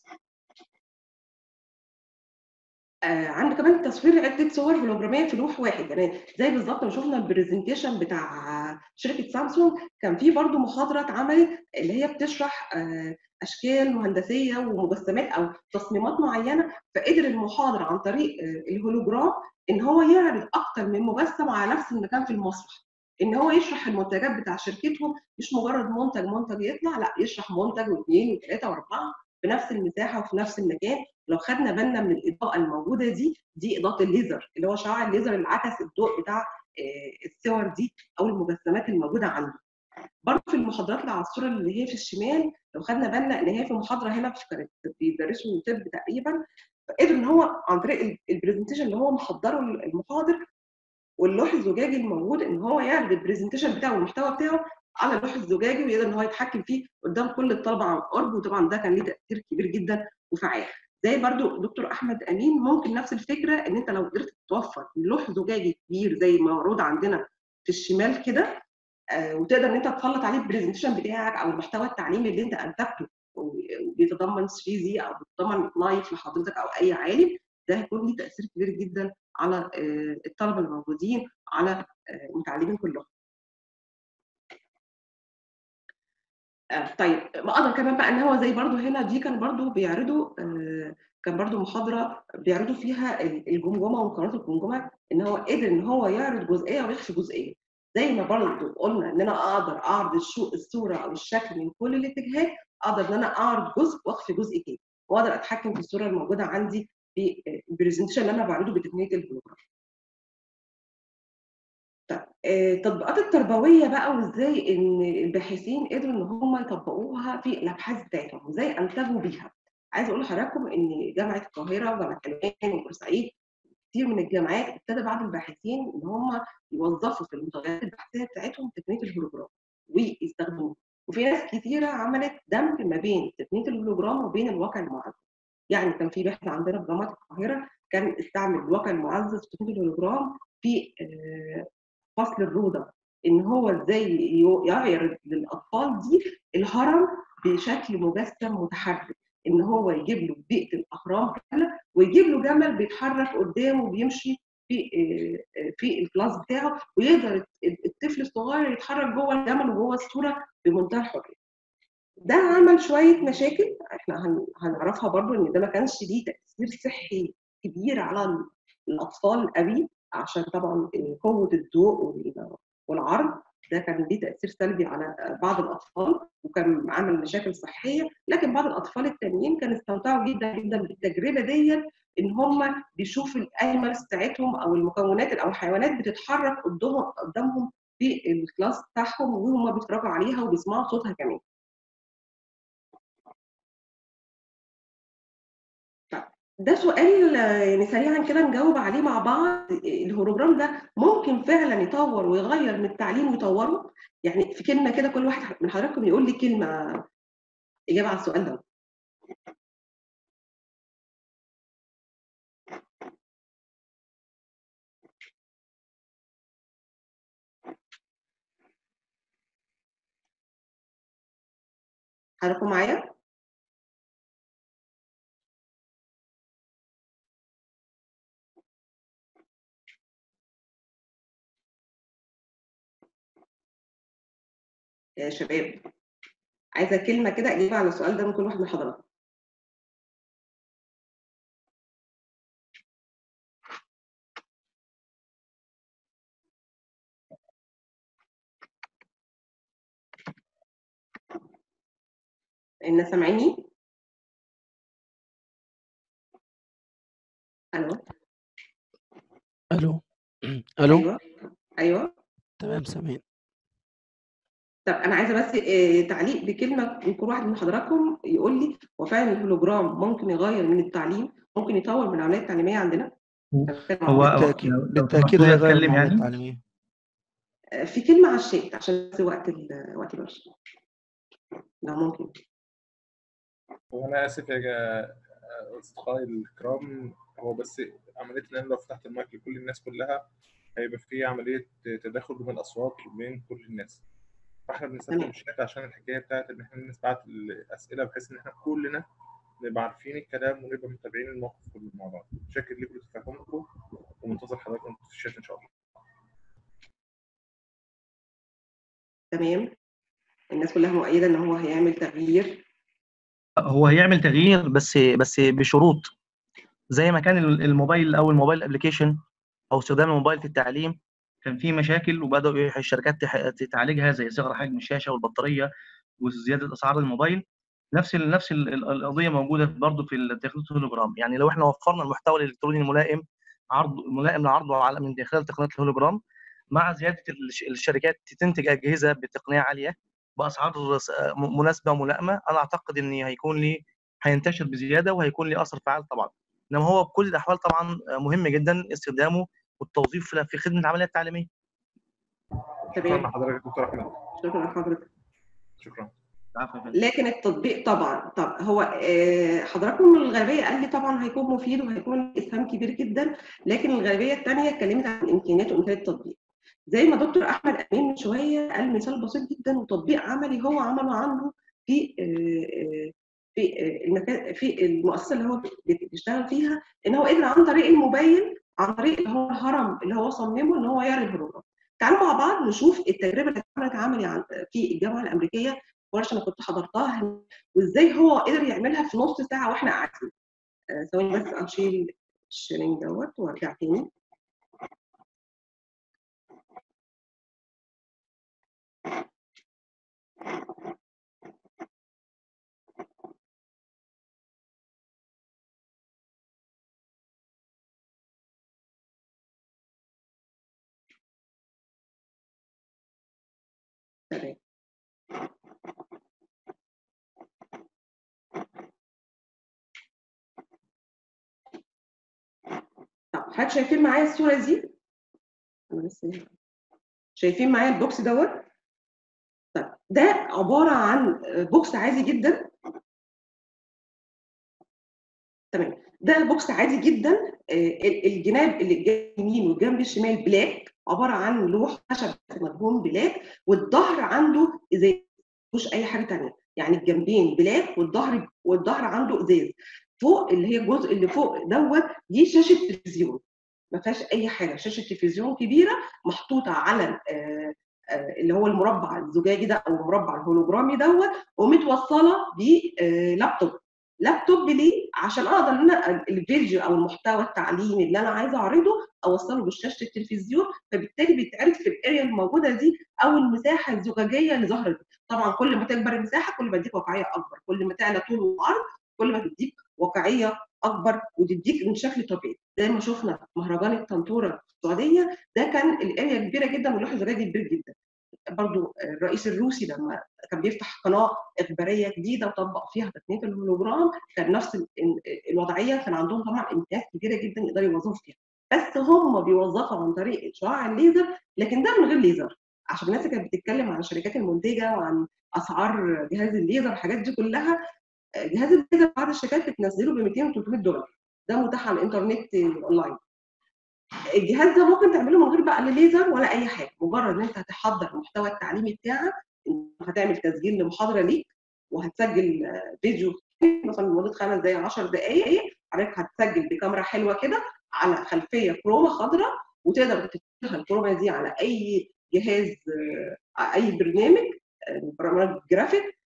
آه عندي كمان تصوير عده صور هولوجراميه في لوح واحد يعني زي بالظبط ما شفنا البرزنتيشن بتاع شركه سامسونج كان في برضو محاضره اتعملت اللي هي بتشرح آه اشكال مهندسيه ومجسمات او تصميمات معينه فقدر المحاضر عن طريق آه الهولوجرام ان هو يعرض اكتر من مجسم على نفس المكان في المسرح ان هو يشرح المنتجات بتاع شركتهم مش مجرد منتج منتج يطلع لا يشرح منتج واثنين وثلاثه واربعه في نفس المساحه وفي نفس المكان لو خدنا بالنا من الاضاءه الموجوده دي دي اضاءه الليزر اللي هو شعاع الليزر اللي عكس الضوء بتاع الصور دي او المجسمات الموجوده عنده برضه في المحاضرات اللي على الصوره اللي هي في الشمال لو خدنا بالنا ان هي في محاضره هنا في كانت بيدرسوا طب تقريبا فقدر ان هو عن طريق البرزنتيشن اللي هو محضره المحاضر واللوح الزجاجي الموجود ان هو يعرض البرزنتيشن بتاعه والمحتوى بتاعه على اللوح الزجاجي ويقدر ان هو يتحكم فيه قدام كل الطلبه عن قرب وطبعا ده كان ليه تاثير كبير جدا وفعال زي برضو دكتور احمد امين ممكن نفس الفكره ان انت لو قدرت توفر لوح زجاجي كبير زي ما معروض عندنا في الشمال كده آه وتقدر ان انت تسلط عليه البرزنتيشن بتاعك او المحتوى التعليمي اللي انت انتجته وبيتضمن 3 دي او بيتضمن لايف لحضرتك او اي عالم ده هيكون ليه تاثير كبير جدا على آه الطلبه الموجودين على آه المتعلمين كلهم. طيب بقدر كمان بقى ان هو زي برضو هنا دي كان برضو بيعرضوا كان برضو محاضره بيعرضوا فيها الجمجمه ومكونات الجمجمه ان هو قدر ان هو يعرض جزئيه ويخفي جزئيه زي ما برضو قلنا ان انا اقدر اعرض الصوره او الشكل من كل الاتجاهات اقدر ان انا اعرض جزء واخفي جزء تاني واقدر اتحكم في الصوره الموجوده عندي في البرزنتيشن اللي انا بعرضه بتقنيه الهولوجرام التطبيقات التربويه بقى وازاي ان الباحثين قدروا ان هم يطبقوها في الابحاث بتاعتهم وازاي انتجوا بيها عايزه اقول لحضراتكم ان جامعه القاهره وجامعه حلوان وبورسعيد كتير من الجامعات ابتدى بعض الباحثين ان هم يوظفوا في المنتجات البحثيه بتاعتهم تقنيه الهولوجرام ويستخدموها وفي ناس كتيره عملت دمج ما بين تقنيه الهولوجرام وبين الواقع المعزز يعني كان في باحث عندنا في جامعه القاهره كان استعمل الواقع المعزز في تقنيه الهولوجرام في فصل الروضه ان هو ازاي يعرض للاطفال دي الهرم بشكل مجسم متحرك ان هو يجيب له بيئه الاهرام كامله ويجيب له جمل بيتحرك قدامه وبيمشي في في الكلاس بتاعه ويقدر الطفل الصغير يتحرك جوه الجمل وجوه الصوره بمنتهى الحريه. ده عمل شويه مشاكل احنا هنعرفها برضو ان ده ما كانش ليه تاثير صحي كبير على الاطفال قوي عشان طبعا قوه الضوء والعرض ده كان ليه تاثير سلبي على بعض الاطفال وكان عامل مشاكل صحيه لكن بعض الاطفال التانيين كانوا استمتعوا جدا جدا بالتجربه ديت ان هم بيشوفوا الانيمالز بتاعتهم او المكونات او الحيوانات بتتحرك قدامهم قدامهم في الكلاس بتاعهم وهم بيتفرجوا عليها وبيسمعوا صوتها كمان. ده سؤال يعني سريعا كده نجاوب عليه مع بعض الهولوجرام ده ممكن فعلا يطور ويغير من التعليم ويطوره يعني في كلمه كده كل واحد من حضراتكم يقول لي كلمه اجابه على السؤال ده حضراتكم معايا؟ يا شباب عايزه كلمه كده اجيب على السؤال ده من كل واحد من حضراتكم الناس سامعيني الو الو الو ايوه ايوه تمام سامعين طب انا عايزه بس آه، تعليق بكلمه من كل واحد من حضراتكم يقول لي هو فعلا الهولوجرام ممكن يغير من التعليم ممكن يطور من العمليه التعليميه عندنا هو بالتاكيد لو- لو بالتاكيد سمحتوا لي هيغير اتكلم المعامله يعني التعليميه آه، في كلمه على الشات عشان بس وقت ال- وقت الورشه لو ممكن وانا اسف يا جا- اصدقائي الكرام هو بس عمليه ان انا لو فتحت المايك لكل الناس كلها هيبقى في عمليه تداخل بين الاصوات وبين كل الناس فاحنا بنستخدم تمام. الشات عشان الحكايه بتاعت ان احنا نبعت الاسئله بحيث ان احنا كلنا نبقى عارفين الكلام ونبقى متابعين الموقف كله مع بعض شاكر لكم لتفهمكم ومنتظر حضراتكم في الشات ان شاء الله تمام الناس كلها مؤيده ان هو هيعمل تغيير هو هيعمل تغيير بس بس بشروط زي ما كان الموبايل او الموبايل ابلكيشن او استخدام الموبايل في التعليم كان في مشاكل وبداوا الشركات تح- تعالجها زي صغر حجم الشاشه والبطاريه وزياده اسعار الموبايل نفس ال نفس ال- ال- القضيه موجوده برضه في تقنيه الهولوجرام يعني لو احنا وفرنا المحتوى الالكتروني الملائم عرض ملائم لعرضه على من خلال تقنيه الهولوجرام مع زياده الش- الشركات تنتج اجهزه بتقنيه عاليه باسعار س- م- مناسبه وملائمه انا اعتقد ان هيكون لي هينتشر بزياده وهيكون لي اثر فعال طبعا انما هو بكل الاحوال طبعا مهم جدا استخدامه والتوظيف في- في خدمه العمليه التعليميه شكرا تمام لحضرتك يا دكتور احمد شكرا لحضرتك شكرا عفوا يا فندم. لكن التطبيق طبعا طب هو آه، حضراتكم من الغالبيه قال لي طبعا هيكون مفيد وهيكون اسهام كبير جدا لكن الغالبيه الثانيه اتكلمت عن امكانيات وامكانيات التطبيق زي ما دكتور احمد امين من شويه قال مثال بسيط جدا وتطبيق عملي هو عمله عنده في آه، آه، في آه، المكان في المؤسسه اللي هو بي- بيشتغل فيها ان هو قدر عن طريق الموبايل عن طريق اللي هو الهرم اللي هو صممه ان هو يعرض هولوجرام تعالوا مع بعض نشوف التجربه اللي اتعملت عملي عن في الجامعه الامريكيه ورشه انا كنت حضرتها هنا، وازاي هو قدر يعملها في نص ساعه واحنا قاعدين آه، ثواني بس اشيل الشيرنج دوت وارجع تاني تمام طب حضرتك شايفين معايا الصوره دي أنا بس شايفين معايا البوكس دوت طيب ده عباره عن بوكس عادي جدا تمام ده بوكس عادي جدا آه، ال- الجناب اللي الجنب اليمين والجنب الشمال بلاك عباره عن لوح خشب مدهون بلاك والظهر عنده ازاز مفيهوش اي حاجه تانية يعني الجنبين بلاك والظهر والظهر عنده ازاز فوق اللي هي الجزء اللي فوق دوت دي شاشه تلفزيون ما فيهاش اي حاجه شاشه تلفزيون كبيره محطوطه على آه، آه، اللي هو المربع الزجاجي ده او المربع الهولوجرامي دوت ومتوصله بلابتوب لابتوب ليه؟ عشان اقدر ان انا الفيديو او المحتوى التعليمي اللي انا عايزه اعرضه اوصله بشاشه التلفزيون فبالتالي بيتعرض في الاريا الموجوده دي او المساحه الزجاجيه اللي ظهرت دي. طبعا كل ما تكبر المساحه كل ما تديك واقعيه اكبر كل ما تعلى طول وعرض كل ما تديك واقعيه اكبر وتديك من شكل طبيعي زي ما شفنا في مهرجان الطنطوره في السعوديه ده كان الاريا كبيره جدا واللوح الزجاجي كبير جدا برضو الرئيس الروسي لما كان بيفتح قناه اخباريه جديده وطبق فيها تقنيه الهولوجرام كان نفس ال- ال- الوضعيه كان عندهم طبعا امكانيات كبيره جدا يقدروا يوظفوا فيها بس هم بيوظفوا عن طريق شعاع الليزر لكن ده من غير ليزر عشان الناس اللي كانت بتتكلم عن الشركات المنتجه وعن اسعار جهاز الليزر الحاجات دي كلها آه، جهاز الليزر بعض الشركات بتنزله ب 200 و 300 دولار ده متاح على الانترنت اونلاين الجهاز ده ممكن تعمله من غير بقى لا ليزر ولا اي حاجه مجرد ان انت هتحضر المحتوى التعليمي بتاعك هتعمل تسجيل لمحاضره ليك وهتسجل آه، فيديو مثلا لمده خمس دقائق 10 دقائق حضرتك هتسجل بكاميرا حلوه كده على خلفيه كروما خضراء وتقدر تفتحها الكروما دي على اي جهاز آه، اي برنامج آه، برنامج جرافيك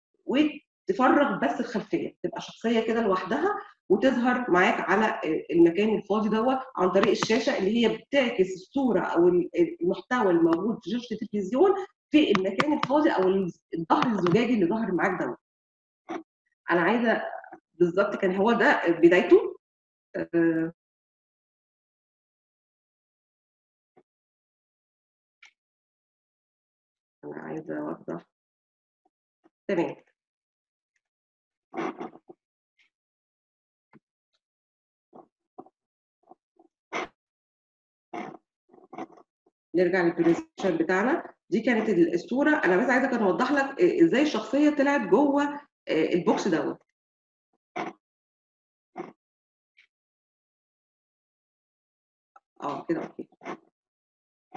وتفرغ بس الخلفيه تبقى شخصيه كده لوحدها وتظهر معاك على المكان الفاضي دوت عن طريق الشاشه اللي هي بتعكس الصوره او المحتوى الموجود في شاشه التلفزيون في المكان الفاضي او الظهر الزجاجي اللي ظهر معاك دوت. انا عايزه بالظبط كان هو ده بدايته آه، انا عايزه اوضح تمام نرجع للبرزنتيشن بتاعنا دي كانت الصوره انا بس عايزه كان اوضح لك ازاي الشخصيه طلعت جوه البوكس دوت اه كده اوكي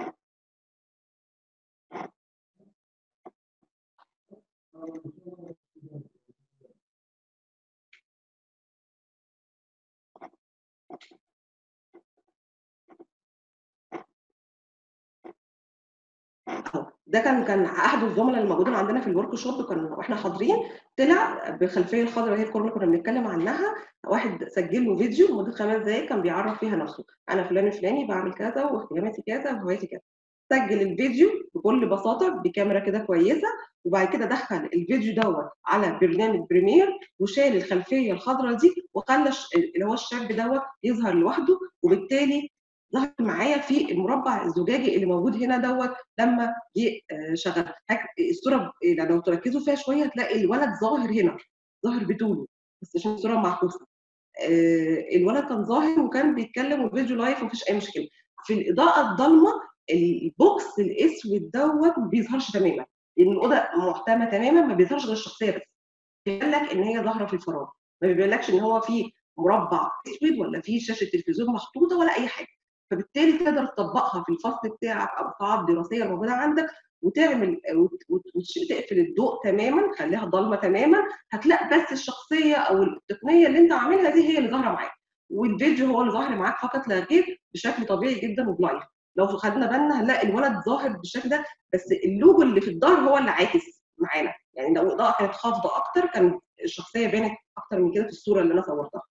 أهو. ده كان كان احد الزملاء الموجودين عندنا في الورك شوب كان واحنا حاضرين طلع بالخلفيه الخضراء هي الكورونا كنا بنتكلم عنها واحد سجل له فيديو لمده خمس دقائق كان بيعرف فيها نفسه انا فلان الفلاني بعمل كذا واهتماماتي كذا وهوايتي كذا سجل الفيديو بكل بساطه بكاميرا كده كويسه وبعد كده دخل الفيديو دوت على برنامج بريمير وشال الخلفيه الخضراء دي وخلى الش- اللي هو الشاب دوت يظهر لوحده وبالتالي ظهر معايا في المربع الزجاجي اللي موجود هنا دوت لما جه آه، شغل هك- الصوره يعني لو تركزوا فيها شويه هتلاقي الولد ظاهر هنا ظاهر بطوله بس عشان الصوره معكوسه آه، الولد كان ظاهر وكان بيتكلم والفيديو لايف ومفيش اي مشكله في الاضاءه الضلمه البوكس الاسود دوت ما بيظهرش تماما لان الاوضه محتمه تماما ما بيظهرش غير الشخصيه بس بيبين لك ان هي ظاهره في الفراغ ما بيبينلكش ان هو في مربع اسود ولا في شاشه تلفزيون محطوطه ولا اي حاجه فبالتالي تقدر تطبقها في الفصل بتاعك او القاعه الدراسيه الموجوده عندك وتعمل وت- وت- وتش- تقفل الضوء تماما خليها ضلمه تماما هتلاقي بس الشخصيه او التقنيه اللي انت عاملها دي هي اللي ظاهره معاك والفيديو هو اللي ظاهر معاك فقط لا غير بشكل طبيعي جدا وبلايف لو خدنا بالنا هنلاقي الولد ظاهر بالشكل ده بس اللوجو اللي في الظهر هو اللي عاكس معانا يعني لو الاضاءه كانت خافضه اكتر كان الشخصيه بانت اكتر من كده في الصوره اللي انا صورتها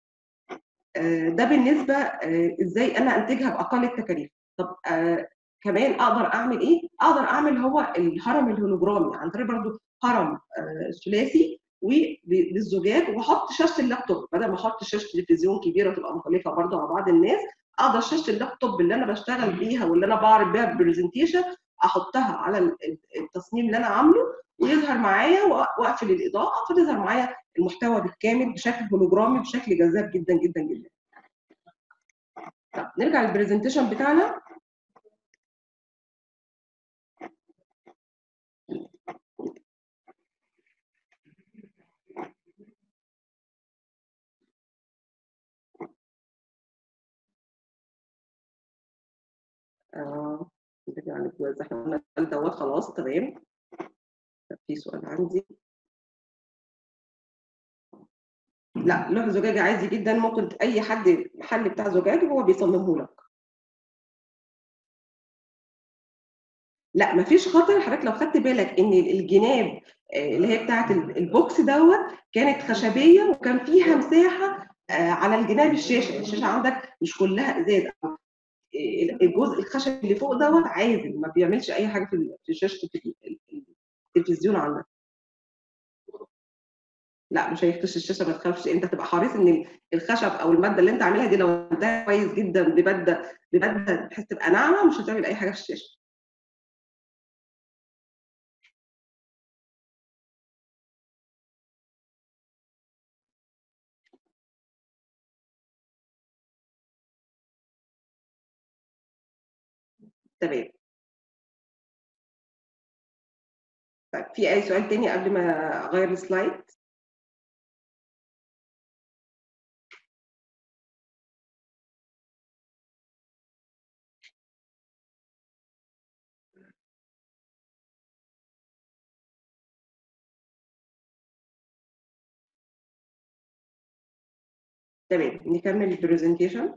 آه، ده بالنسبه آه، ازاي انا انتجها باقل التكاليف طب آه، كمان اقدر اعمل ايه اقدر اعمل هو الهرم الهولوجرامي عن طريق برضو هرم آه، ثلاثي وبالزجاج واحط شاشه اللابتوب بدل ما احط شاشه تلفزيون كبيره تبقى مكلفه برضو على بعض الناس اقدر شاشه اللابتوب اللي انا بشتغل بيها واللي انا بعرض بيها البرزنتيشن احطها على ال- التصميم اللي انا عامله ويظهر معايا وأ- واقفل الاضاءه فتظهر معايا المحتوى بالكامل بشكل هولوجرامي بشكل جذاب جدا جدا جدا طب نرجع للبرزنتيشن بتاعنا آه، نرجع للجواز احنا قلنا السؤال دوت خلاص تمام طب في سؤال عندي لا لوح زجاجي عادي جدا ممكن اي حد محل بتاع زجاج هو بيصممه لك لا مفيش خطر حضرتك لو خدت بالك ان الجناب آه، اللي هي بتاعت ال- البوكس دوت كانت خشبيه وكان فيها مساحه آه، على الجناب الشاشه الشاشه عندك مش كلها ازاز آه، الجزء الخشبي اللي فوق دوت عازل ما بيعملش اي حاجه في ال- في شاشه ال- ال- التلفزيون عندك لا مش هيخدش الشاشه ما تخافش انت تبقى حريص ان الخشب او الماده اللي انت عاملها دي لو عملتها كويس جدا بماده بماده بحيث تبقى ناعمه مش هتعمل اي حاجه في الشاشه تمام طيب في اي سؤال تاني قبل ما اغير السلايد تمام نكمل البرزنتيشن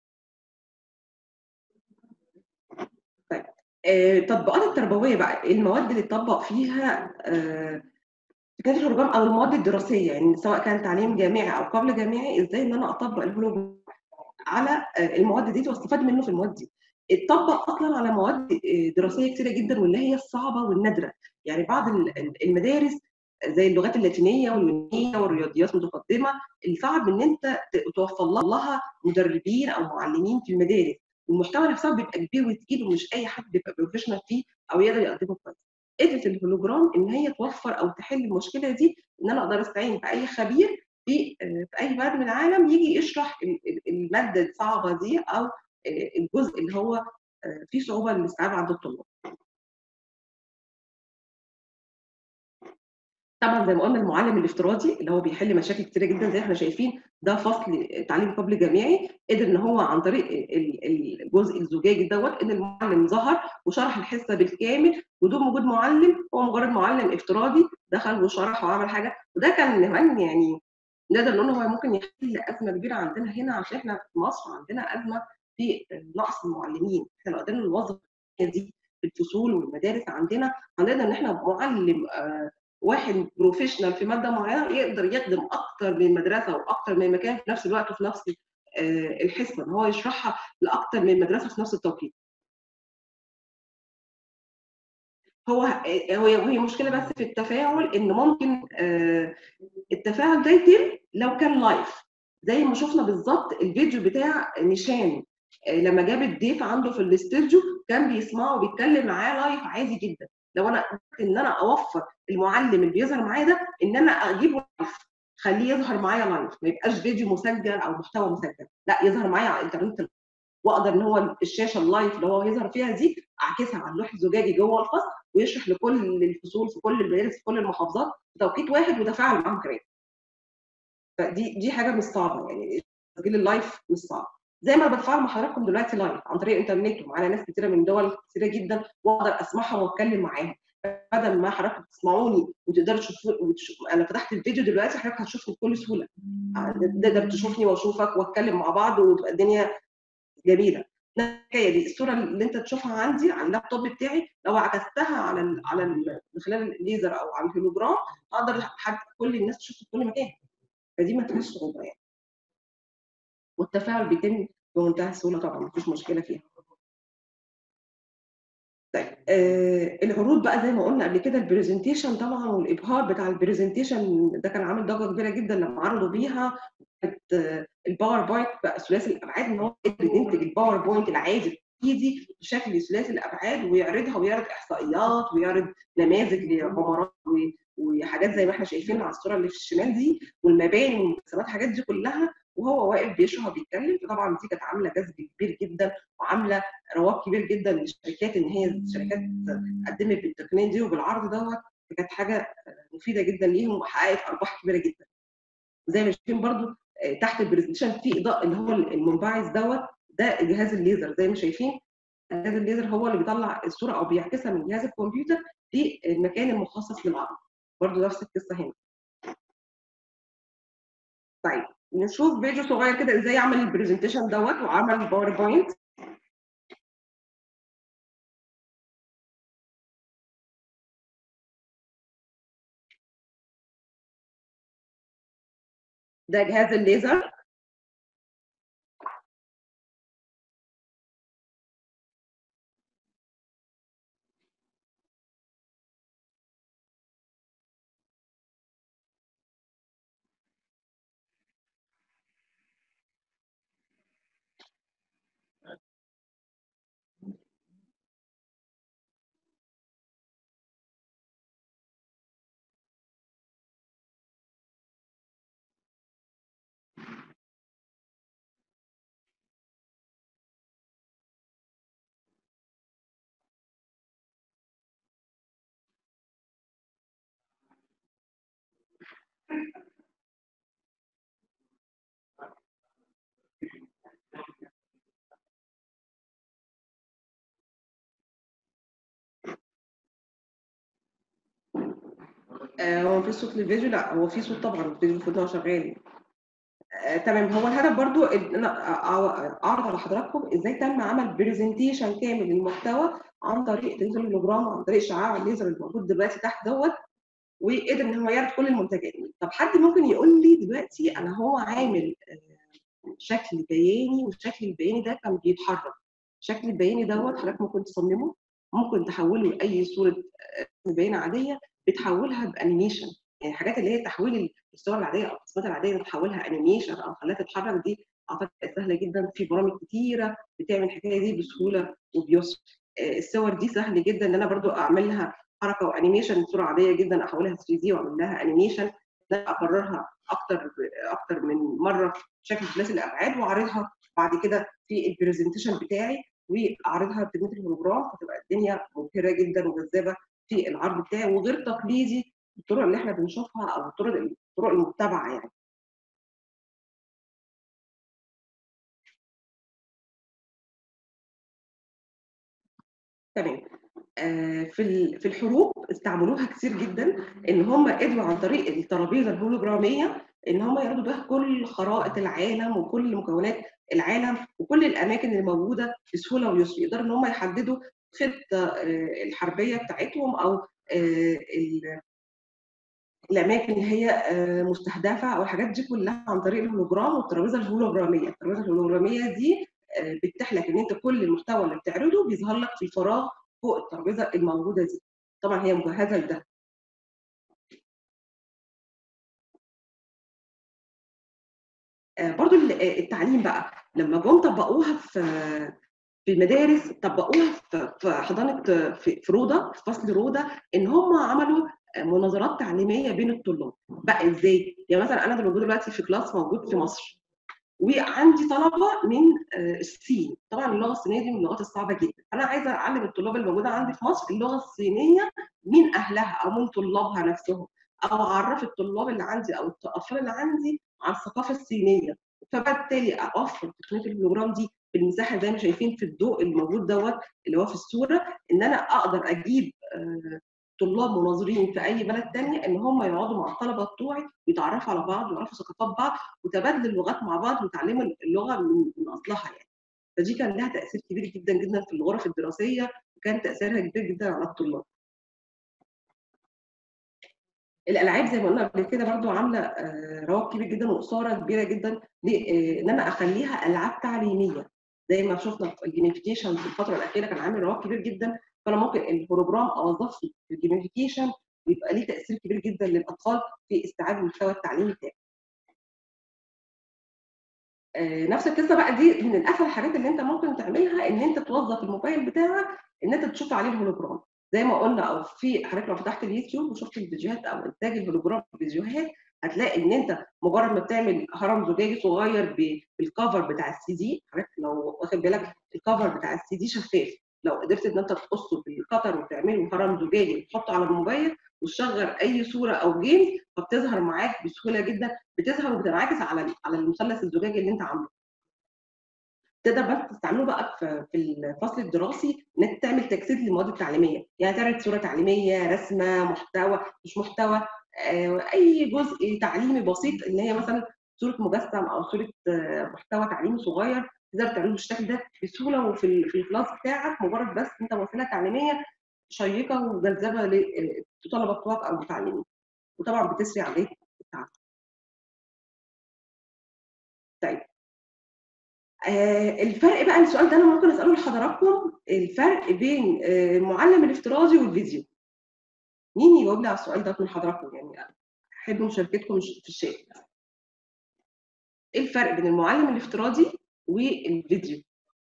طيب آه، التطبيقات التربويه بقى المواد اللي تطبق فيها آه، فكره الهولوجرام او المواد الدراسيه يعني سواء كان تعليم جامعي او قبل جامعي ازاي ان انا اطبق الهولوجرام على آه، المواد دي واستفاد منه في المواد دي اتطبق اصلا على مواد آه، دراسيه كتيره جدا واللي هي الصعبه والنادره يعني بعض ال- ال- المدارس زي اللغات اللاتينيه واليونانيه والرياضيات متقدمه الصعب ان انت ت- توفر لها مدربين او معلمين في المدارس والمحتوى نفسه بيبقى كبير وتقيل ومش اي حد بيبقى بروفيشنال فيه او يقدر يقدمه كويس قدرت الهولوجرام ان هي توفر او تحل المشكله دي ان انا اقدر استعين باي خبير في آه، في اي بلد من العالم يجي يشرح ال- ال- الماده الصعبه دي او آه، الجزء اللي هو آه، فيه صعوبه للاستيعاب عند الطلاب. طبعا زي ما قلنا المعلم الافتراضي اللي هو بيحل مشاكل كتيره جدا زي ما احنا شايفين ده فصل تعليم قبل جامعي قدر ان هو عن طريق ال- ال- الجزء الزجاجي دوت ان المعلم ظهر وشرح الحصه بالكامل بدون وجود معلم هو مجرد معلم افتراضي دخل وشرح وعمل حاجه وده كان كمان يعني نقدر نقول هو ممكن يحل ازمه كبيره عندنا هنا عشان احنا في مصر عندنا ازمه في نقص المعلمين احنا لو قدرنا نوظف دي في الفصول والمدارس عندنا هنقدر ان احنا معلم آه، واحد بروفيشنال في ماده معينه يقدر يخدم اكتر من مدرسه واكتر من مكان في نفس الوقت وفي نفس آه، الحصه ان هو يشرحها لاكتر من مدرسه في نفس التوقيت. هو هو هي مشكله بس في التفاعل ان ممكن آه، التفاعل ده يتم لو كان لايف زي ما شفنا بالظبط الفيديو بتاع نيشان آه، لما جاب الضيف عنده في الاستوديو كان بيسمعه وبيتكلم معاه لايف عادي جدا لو انا قدرت ان انا اوفر المعلم اللي بيظهر معايا ده ان انا اجيبه لايف خليه يظهر معايا لايف ما يبقاش فيديو مسجل او محتوى مسجل لا يظهر معايا على الانترنت واقدر ان هو الشاشه اللايف اللي هو يظهر فيها دي اعكسها على اللوح الزجاجي جوه الفصل ويشرح لكل الفصول في كل المدارس في كل المحافظات في توقيت واحد وتفاعل معاهم كمان فدي دي حاجه مش صعبه يعني تسجيل اللايف مش صعب زي ما انا بتفاعل مع حضراتكم دلوقتي لايف عن طريق الانترنت ومعانا ناس كتيره من دول كتيره جدا واقدر اسمعها واتكلم معاهم بدل ما حضراتكم تسمعوني وتقدروا تشوفوا وتشوف... انا فتحت الفيديو دلوقتي حضرتك هتشوفني بكل سهوله تقدر تشوفني واشوفك واتكلم مع بعض وتبقى الدنيا جميله الحكايه دي الصوره اللي انت تشوفها عندي على اللابتوب بتاعي لو عكستها على ال على ال من خلال الليزر او على الهولوجرام اقدر حد كل الناس تشوف في كل مكان فدي ما فيهاش صعوبه يعني والتفاعل بيتم بمنتهى السهوله طبعا ما فيش مشكله فيها طيب آه العروض بقى زي ما قلنا قبل كده البرزنتيشن طبعا والابهار بتاع البرزنتيشن ده كان عامل ضجه كبيره جدا لما عرضوا بيها كانت آه الباوربوينت بقى ثلاثي الابعاد ان هو قدر ينتج الباوربوينت العادي ايدي بشكل ثلاثي الابعاد ويعرضها ويعرض احصائيات ويعرض نماذج لعمارات وحاجات زي ما احنا شايفين على الصوره اللي في الشمال دي والمباني والمكتسبات الحاجات دي كلها وهو واقف بيشرح وبيتكلم فطبعا دي كانت عامله جذب كبير جدا وعامله رواج كبير جدا للشركات ان هي الشركات قدمت بالتقنيه دي وبالعرض دوت كانت حاجه مفيده جدا ليهم وحققت ارباح كبيره جدا زي ما شايفين برضو تحت البرزنتيشن في اضاءه اللي هو المنبعث دوت ده جهاز الليزر زي ما شايفين جهاز الليزر هو اللي بيطلع الصوره او بيعكسها من جهاز الكمبيوتر في المكان المخصص للعرض برضو نفس القصه هنا طيب نشوف فيديو صغير كده ازاي عمل البرزنتيشن دوت وعمل الباوربوينت ده جهاز الليزر هو مفيش صوت للفيديو لا هو في صوت طبعا الفيديو المفروض هو شغال آه، تمام هو الهدف برضو ان انا اعرض على حضراتكم ازاي تم عمل برزنتيشن كامل للمحتوى عن طريق تنزيل الهولوجرام عن طريق شعاع الليزر الموجود دلوقتي تحت دوت وقدر ان هو يعرض كل المنتجات طب حد ممكن يقول لي دلوقتي انا هو عامل شكل بياني والشكل البياني ده كان بيتحرك الشكل البياني دوت حضرتك ممكن تصممه ممكن تحوله لاي صوره بيان عاديه بتحولها بانيميشن يعني الحاجات اللي هي تحويل الصور العاديه او الرسومات العاديه تحولها انيميشن او خلاها تتحرك دي اعتقد سهله جدا في برامج كتيره بتعمل الحكايه دي بسهوله وبيسر الصور دي سهل جدا ان انا برضو اعملها حركه وانيميشن صوره عاديه جدا احولها 3 دي واعمل لها انيميشن اكررها اكتر اكتر من مره بشكل ثلاثي الابعاد واعرضها بعد كده في البرزنتيشن بتاعي واعرضها بتكنيك الهولوجرام فتبقى الدنيا مبهره جدا وجذابه في العرض بتاعي وغير تقليدي الطرق اللي احنا بنشوفها او الطرق الطرق المتبعه يعني تمام آه، في ال- في الحروب استعملوها كتير جدا ان هم قدروا عن طريق الترابيزه الهولوجراميه ان هم ياخدوا بها كل خرائط العالم وكل مكونات العالم وكل الاماكن اللي موجوده بسهوله ويسر يقدروا ان هم يحددوا خطه آه، الحربيه بتاعتهم او آه، ال- الاماكن اللي هي آه، مستهدفه او الحاجات دي كلها عن طريق الهولوجرام والترابيزه الهولوجراميه الترابيزه الهولوجراميه دي آه، بتتيح لك ان انت كل المحتوى اللي بتعرضه بيظهر لك في الفراغ فوق الترابيزه الموجوده دي طبعا هي مجهزه لده آه، برضو ال- آه، التعليم بقى لما جم طبقوها في في المدارس طبقوها في في حضانه في في روضه في فصل روضه ان هم عملوا آه، مناظرات تعليميه بين الطلاب بقى ازاي؟ يعني مثلا انا موجود دلوقتي في كلاس موجود في مصر وعندي طلبه من آه، الصين طبعا اللغه الصينيه دي من اللغات الصعبه جدا انا عايزه اعلم الطلاب الموجوده عندي في مصر اللغه الصينيه من اهلها او من طلابها نفسهم او اعرف الطلاب اللي عندي او الاطفال اللي عندي على الثقافه الصينيه فبالتالي اوفر تقنيه الهولوجرام دي بالمساحه زي ما شايفين في الضوء الموجود دوت اللي هو في الصوره ان انا اقدر اجيب آه، طلاب مناظرين في اي بلد تانية ان هم يقعدوا مع الطلبه بتوعي يتعرفوا على بعض ويعرفوا ثقافات بعض وتبادل اللغات مع بعض ويتعلموا اللغه من من اصلها يعني فدي كان لها تاثير كبير جدا جدا في الغرف الدراسيه وكان تاثيرها كبير جدا على الطلاب الالعاب زي ما قلنا قبل كده برضو عامله آه، رواج كبير جدا وقصاره كبيره جدا ل- آه، ان انا اخليها العاب تعليميه زي ما شفنا في الجيميفيكيشن في الفتره الاخيره كان عامل رواج كبير جدا فانا ممكن الهولوجرام اوظفه في الجيميفيكيشن ويبقى ليه تاثير كبير جدا للاطفال في استيعاب المحتوى التعليمي بتاعه. آه، نفس القصه بقى دي من الاسهل الحاجات اللي انت ممكن تعملها ان انت توظف الموبايل بتاعك ان انت تشوف عليه الهولوجرام زي ما قلنا او في حضرتك لو فتحت اليوتيوب وشفت الفيديوهات او انتاج الهولوجرام في الفيديوهات هتلاقي ان انت مجرد ما بتعمل هرم زجاجي صغير ب- بالكفر بتاع السي دي حضرتك لو واخد بالك الكفر بتاع السي دي شفاف لو قدرت ان انت تقصه بالقطر وتعمله هرم زجاجي وتحطه على الموبايل وتشغل اي صوره او جيم فبتظهر معاك بسهوله جدا بتظهر وبتنعكس على على المثلث الزجاجي اللي انت عامله تقدر بقى تستعمله بقى في في الفصل الدراسي ان انت تعمل تجسيد للمواد التعليميه يعني تعرض صوره تعليميه رسمه محتوى مش محتوى آه، اي جزء تعليمي بسيط ان هي مثلا صوره مجسم او صوره آه، محتوى تعليمي صغير تقدر تعمله بالشكل ده بسهوله وفي ال- في الكلاس بتاعك مجرد بس انت وسيله تعليميه شيقه وجذابه للطلبه بتوعك او المتعلمين وطبعا بتسري عليه التعلم. طيب آه، الفرق بقى السؤال ده انا ممكن اساله لحضراتكم الفرق بين آه، المعلم الافتراضي والفيديو مين يجاوب لي على السؤال ده من حضراتكم يعني احب مشاركتكم في الشات ايه الفرق بين المعلم الافتراضي والفيديو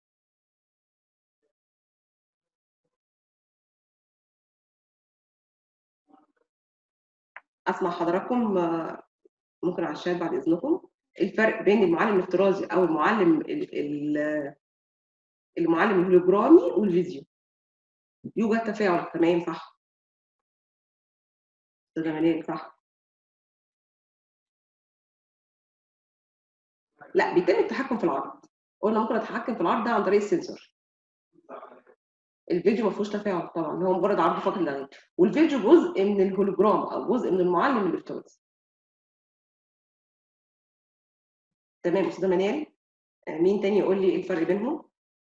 اسمع حضراتكم آه، ممكن على الشات بعد اذنكم الفرق بين المعلم الافتراضي او المعلم ال- ال- المعلم الهولوجرامي والفيديو يوجد تفاعل تمام صح استاذه منال صح لا بيتم التحكم في العرض قلنا ممكن اتحكم في العرض ده عن طريق السنسور الفيديو ما فيهوش تفاعل طبعا هو مجرد عرض فقط لا غير والفيديو جزء من الهولوجرام او جزء من المعلم الافتراضي تمام استاذه منال آه، مين تاني يقول لي ايه الفرق بينهم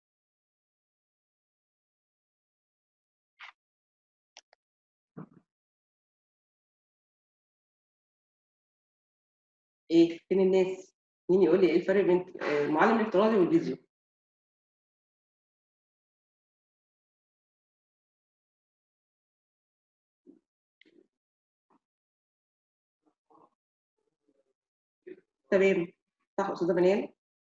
ايه فين الناس مين يقول لي ايه الفرق بين آه، المعلم الافتراضي والفيديو تمام صح استاذه منال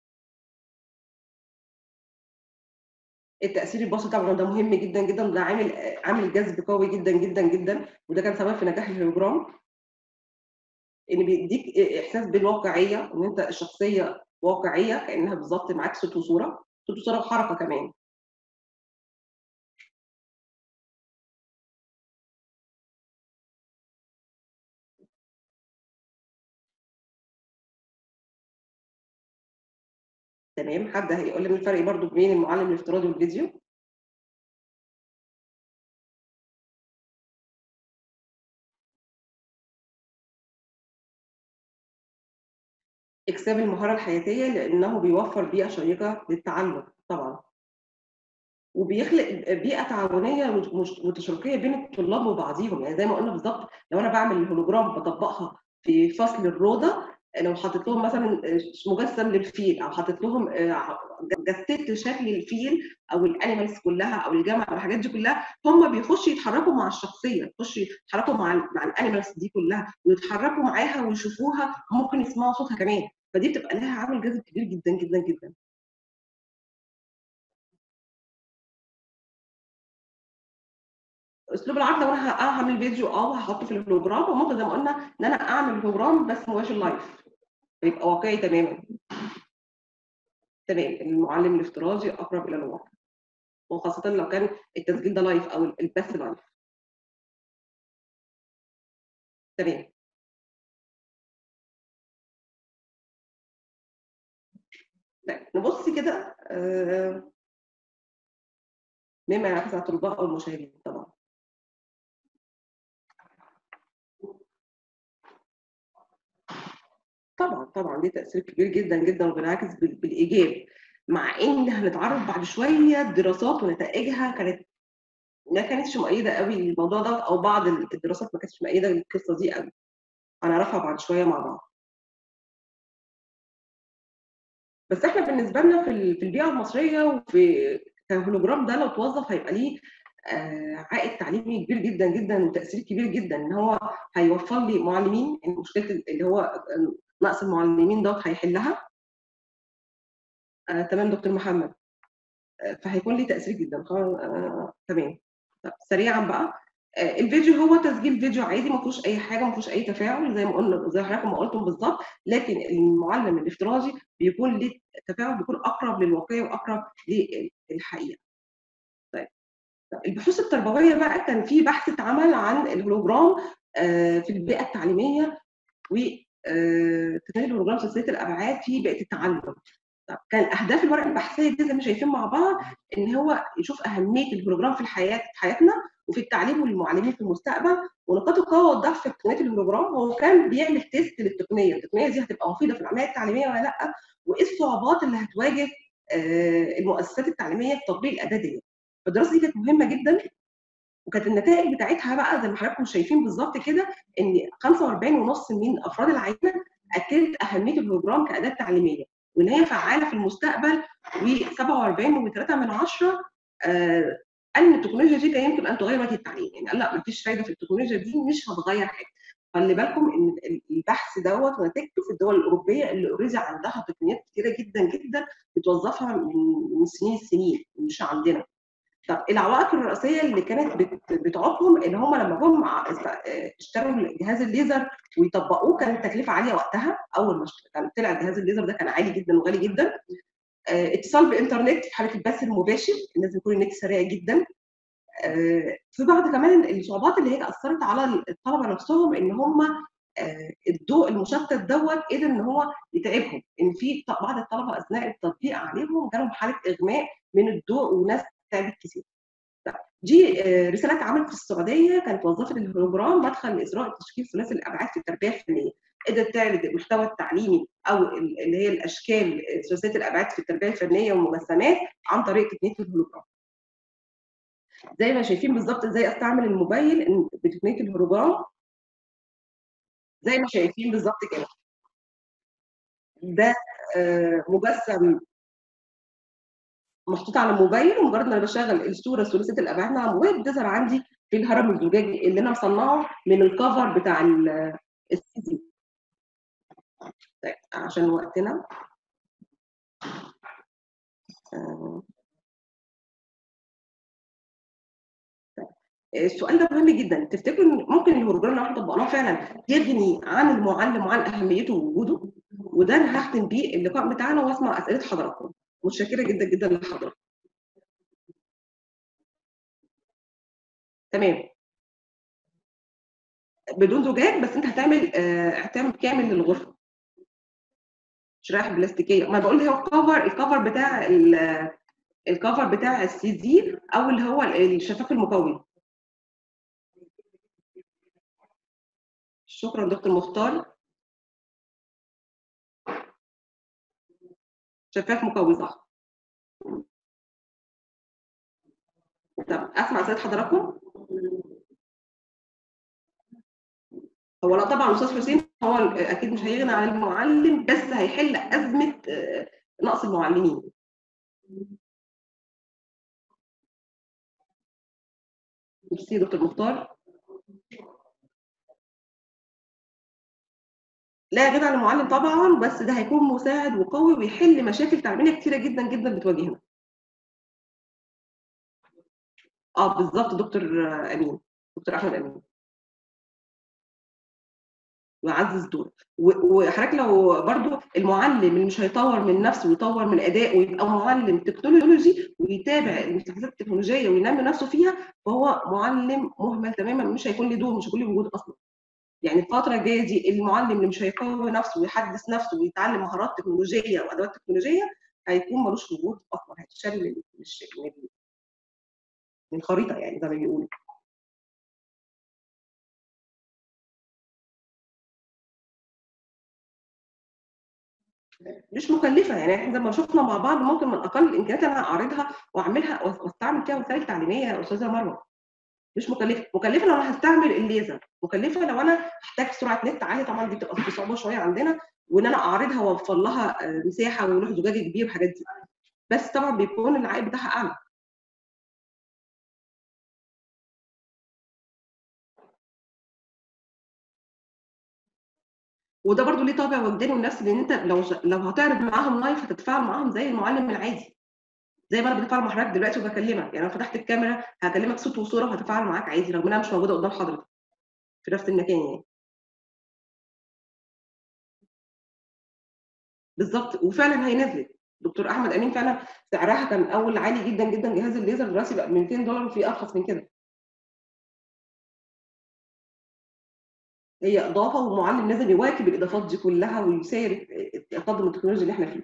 التاثير البصري طبعا ده مهم جدا جدا ده عامل عامل جذب قوي جدا جدا جدا وده كان سبب في نجاح الهولوجرام ان بيديك احساس بالواقعيه ان انت الشخصيه واقعيه كانها بالظبط معاك صوت وصوره صوت وصوره وحركه كمان تمام حد هيقول لي الفرق برضو بين المعلم الافتراضي والفيديو اكساب المهارة الحياتية لأنه بيوفر بيئة شيقة للتعلم طبعا وبيخلق بيئة تعاونية مش- مش- متشاركية بين الطلاب وبعضيهم يعني زي ما قلنا بالظبط لو أنا بعمل الهولوجرام بطبقها في فصل الروضة لو حطيت لهم مثلا مجسم للفيل او حطيت لهم آه، جسدت شكل الفيل او الانيمالز كلها او الجمع او الحاجات دي كلها هم بيخشوا يتحركوا مع الشخصيه يخشوا يتحركوا مع ال- مع الانيمالز دي كلها ويتحركوا معاها ويشوفوها ممكن يسمعوا صوتها كمان فدي بتبقى لها عامل جذب كبير جدا جدا جدا اسلوب العرض لو انا ه- آه هعمل فيديو اه وهحطه في الهولوجرام وممكن زي ما قلنا ان انا اعمل هولوجرام بس مباشر لايف يبقى واقعي تماما تمام المعلم الافتراضي اقرب الى الواقع وخاصه لو كان التسجيل ده لايف او البث لايف تمام طيب نبص كده آه، مما ينعكس على الطلاب او المشاهدين طبعا طبعا طبعا دي تاثير كبير جدا جدا وبينعكس بال- بالايجاب مع ان هنتعرف بعد شويه دراسات ونتائجها كانت ما كانتش مؤيده قوي للموضوع ده او بعض الدراسات ما كانتش مؤيده للقصه دي قوي هنعرفها بعد شويه مع بعض بس احنا بالنسبه لنا في ال- في البيئه المصريه وفي الهولوجرام ده لو توظف هيبقى ليه آه، عائد تعليمي كبير جدا جدا وتاثير كبير جدا ان هو هيوفر لي معلمين يعني مشكله اللي هو نقص المعلمين دوت هيحلها آه، تمام دكتور محمد آه، فهيكون ليه تاثير جدا خلاص آه، تمام طب سريعا بقى آه، الفيديو هو تسجيل فيديو عادي ما فيهوش اي حاجه ما فيهوش اي تفاعل زي ما قلنا زي حضراتكم ما قلتم بالظبط لكن المعلم الافتراضي بيكون ليه تفاعل بيكون اقرب للواقع واقرب للحقيقه طيب طب البحوث التربويه بقى كان في بحث اتعمل عن الهولوجرام آه، في البيئه التعليميه و آه، تكنولوجيا الهولوجرام سلسله الابعاد في بيئه التعلم طب كان اهداف الورقه البحثيه دي زي ما شايفين مع بعض ان هو يشوف اهميه الهولوجرام في الحياه في حياتنا وفي التعليم والمعلمين في المستقبل ونقاط القوه والضعف في تقنيه الهولوجرام هو كان بيعمل تيست للتقنيه التقنيه دي هتبقى مفيده في العمليه التعليميه ولا لا وايه الصعوبات اللي هتواجه آه، المؤسسات التعليميه في تطبيق الاداه دي فالدراسه دي كانت مهمه جدا وكانت النتائج بتاعتها بقى زي ما حضراتكم شايفين بالظبط كده ان 45.5 من افراد العينه اكدت اهميه الهولوجرام كاداه تعليميه وان هي فعاله في المستقبل و47.3 من عشرة آه، قال ان التكنولوجيا دي كان يمكن ان تغير وجه التعليم يعني قال لا ما فيش فايده في التكنولوجيا دي مش هتغير حاجه خلي بالكم ان البحث دوت ونتيجته في الدول الاوروبيه اللي اوريدي عندها تقنيات كتيره جدا جدا بتوظفها من من سنين السنين مش عندنا طب العوائق الرئيسيه اللي كانت بت- بتعوقهم ان هم لما جم ع- است- اشتروا جهاز الليزر ويطبقوه كانت التكلفه عاليه وقتها اول ما اشت- كان طلع جهاز الليزر ده كان عالي جدا وغالي جدا آه، اتصال بانترنت في حاله البث المباشر لازم يكون النت سريع جدا آه، في بعض كمان الصعوبات اللي هي اثرت على الطلبه نفسهم ان هم آه، الضوء المشتت دوت قدر ان هو يتعبهم ان في ط- بعض الطلبه اثناء التطبيق عليهم جالهم حاله اغماء من الضوء وناس تعبت كتير طيب، دي آه، رساله اتعملت في السعوديه كانت وظفت الهولوجرام مدخل لاجراء تشكيل ثلاثي الابعاد في التربيه الفنيه قدرت تعرض المحتوى التعليمي او ال- اللي هي الاشكال ثلاثيه الابعاد في التربيه الفنيه والمجسمات عن طريق تقنيه الهولوجرام زي ما شايفين بالظبط ازاي استعمل الموبايل إن- بتقنيه الهولوجرام زي ما شايفين بالظبط كده ده آه، مجسم محطوط على الموبايل ومجرد ما انا بشغل الصوره ثلاثيه الابعاد مع الموبايل بتظهر عندي في الهرم الزجاجي اللي انا مصنعه من الكفر بتاع ال- السي دي طيب عشان وقتنا آه، طيب. السؤال ده مهم جدا تفتكروا ان ممكن الهولوجرام لو احنا طبقناه فعلا يغني عن المعلم وعن اهميته ووجوده وده انا هختم بيه اللقاء بتاعنا واسمع اسئله حضراتكم متشكره جدا جدا لحضرتك تمام بدون زجاج بس انت هتعمل آه، هتعمل كامل للغرفه شرائح بلاستيكيه ما بقول هو الكفر الكفر بتاع ال- الكفر بتاع السي دي او اللي هو الشفاف المكون شكرا دكتور مختار شفاف مكون صح طب اسمع اسئله حضراتكم هو لا طبعا استاذ حسين هو اكيد مش هيغني عن المعلم بس هيحل ازمه آه، نقص المعلمين ميرسي يا دكتور مختار لا غنى عن المعلم طبعا بس ده هيكون مساعد وقوي ويحل مشاكل تعليميه كتيره جدا جدا بتواجهنا اه بالظبط دكتور آه، امين دكتور احمد امين ويعزز دوره و- وحضرتك لو برضو المعلم اللي مش هيطور من نفسه ويطور من ادائه ويبقى معلم تكنولوجي ويتابع المستحدثات التكنولوجيه وينمي نفسه فيها فهو معلم مهمل تماما مش هيكون له دور مش هيكون له وجود اصلا يعني الفتره الجايه دي المعلم اللي مش هيقوي نفسه ويحدث نفسه ويتعلم مهارات تكنولوجيه وادوات تكنولوجيه هيكون ملوش وجود اصلا هيتشال من من الش- من من الخريطه يعني زي ما بيقولوا مش مكلفه يعني احنا زي ما شفنا مع بعض ممكن من اقل الامكانيات انا اعرضها واعملها واستعمل فيها وسائل تعليميه يا استاذه مروه مش مكلفه مكلفه لو انا هستعمل الليزر مكلفه لو انا هحتاج سرعه نت عاليه طبعا دي بتبقى صعوبه شويه عندنا وان انا اعرضها واوفر لها آه، مساحه ولوح زجاجي كبير والحاجات دي بس طبعا بيكون العائد بتاعها اعلى وده برضو ليه طابع وجداني ونفسي لان انت لو لو هتعرض معاهم لايف هتتفاعل معاهم زي المعلم العادي زي ما انا بتفاعل مع حضرتك دلوقتي وبكلمك يعني انا فتحت الكاميرا هكلمك صوت وصوره وهتفاعل معاك عادي رغم انها مش موجوده قدام حضرتك في نفس المكان يعني بالظبط وفعلا هي نزلت دكتور احمد امين فعلا سعرها كان اول عالي جدا جدا جهاز الليزر دلوقتي بقى ب 200 دولار وفي ارخص من كده هي اضافه ومعلم لازم يواكب الاضافات دي كلها ويسير التقدم التكنولوجي اللي احنا فيه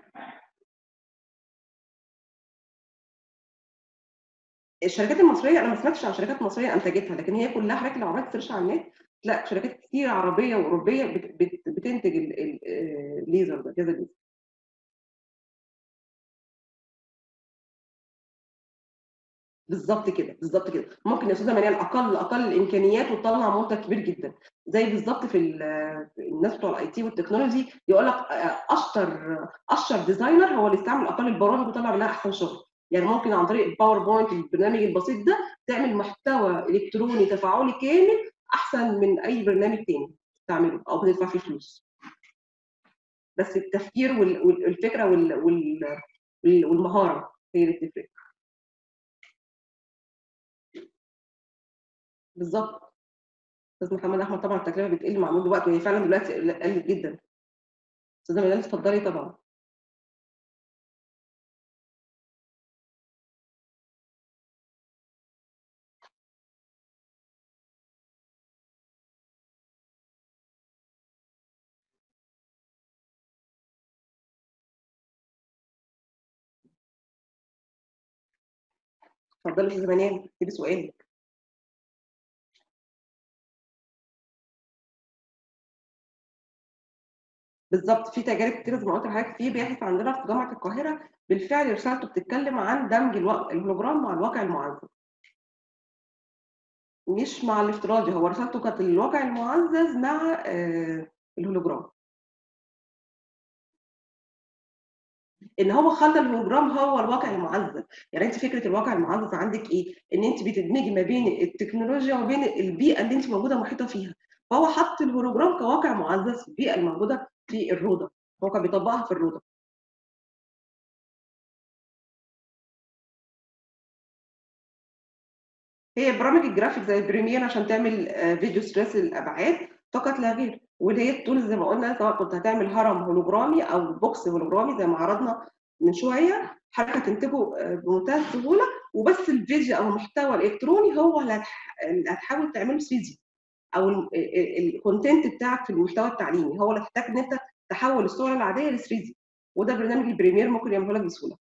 الشركات المصريه انا ما سمعتش عن شركات مصريه انتجتها لكن هي كلها حضرتك لو عملت سيرش على النت لا شركات كتير عربيه واوروبيه بت- بت- بتنتج ال- ال- آه، الليزر ده جهاز الليزر بالظبط كده بالظبط كده ممكن يا استاذه مريم اقل اقل الامكانيات وتطلع منتج كبير جدا زي بالظبط في ال- في الناس بتوع الاي تي والتكنولوجي يقول لك آه، اشطر اشطر ديزاينر هو اللي يستعمل اقل البرامج ويطلع منها احسن شغل يعني ممكن عن طريق الباوربوينت البرنامج البسيط ده تعمل محتوى الكتروني تفاعلي كامل احسن من اي برنامج تاني تستعمله او بتدفع فيه فلوس بس التفكير وال- وال- والفكره وال- وال- وال- والمهاره هي اللي بتفرق بالظبط استاذ محمد احمد طبعا التكلفه بتقل مع مرور الوقت وهي فعلا دلوقتي قلت جدا استاذه ميلاد اتفضلي طبعا اتفضلي يا استاذه منال اكتبي سؤالك بالظبط في تجارب كتير زي ما قلت لحضرتك في باحث عندنا في جامعه القاهره بالفعل رسالته بتتكلم عن دمج الوا- الهولوجرام مع الواقع المعزز مش مع الافتراضي هو رسالته كانت الواقع المعزز مع آه، الهولوجرام ان هو خلى الهولوجرام هو الواقع المعزز يعني انت فكره الواقع المعزز عندك ايه ان انت بتدمجي ما بين التكنولوجيا وبين البيئه اللي انت موجوده محيطه فيها فهو حط الهولوجرام كواقع معزز في البيئه الموجوده في الروضه هو كان بيطبقها في الروضه هي برامج الجرافيك زي بريمير عشان تعمل آه، فيديو ثلاثي الابعاد فقط لا غير واللي هي التولز زي ما قلنا سواء كنت هتعمل هرم هولوجرامي او بوكس هولوجرامي زي ما عرضنا من شويه حضرتك هتنتجه آه، بمنتهى السهوله وبس الفيديو او المحتوى الالكتروني هو اللي هتح- اللي هتحاول تعمله 3 دي او الكونتنت بتاعك في المحتوى التعليمي هو اللي هتحتاج ان انت تحول الصوره العاديه ل 3 دي وده برنامج البريمير ممكن يعمله لك بسهوله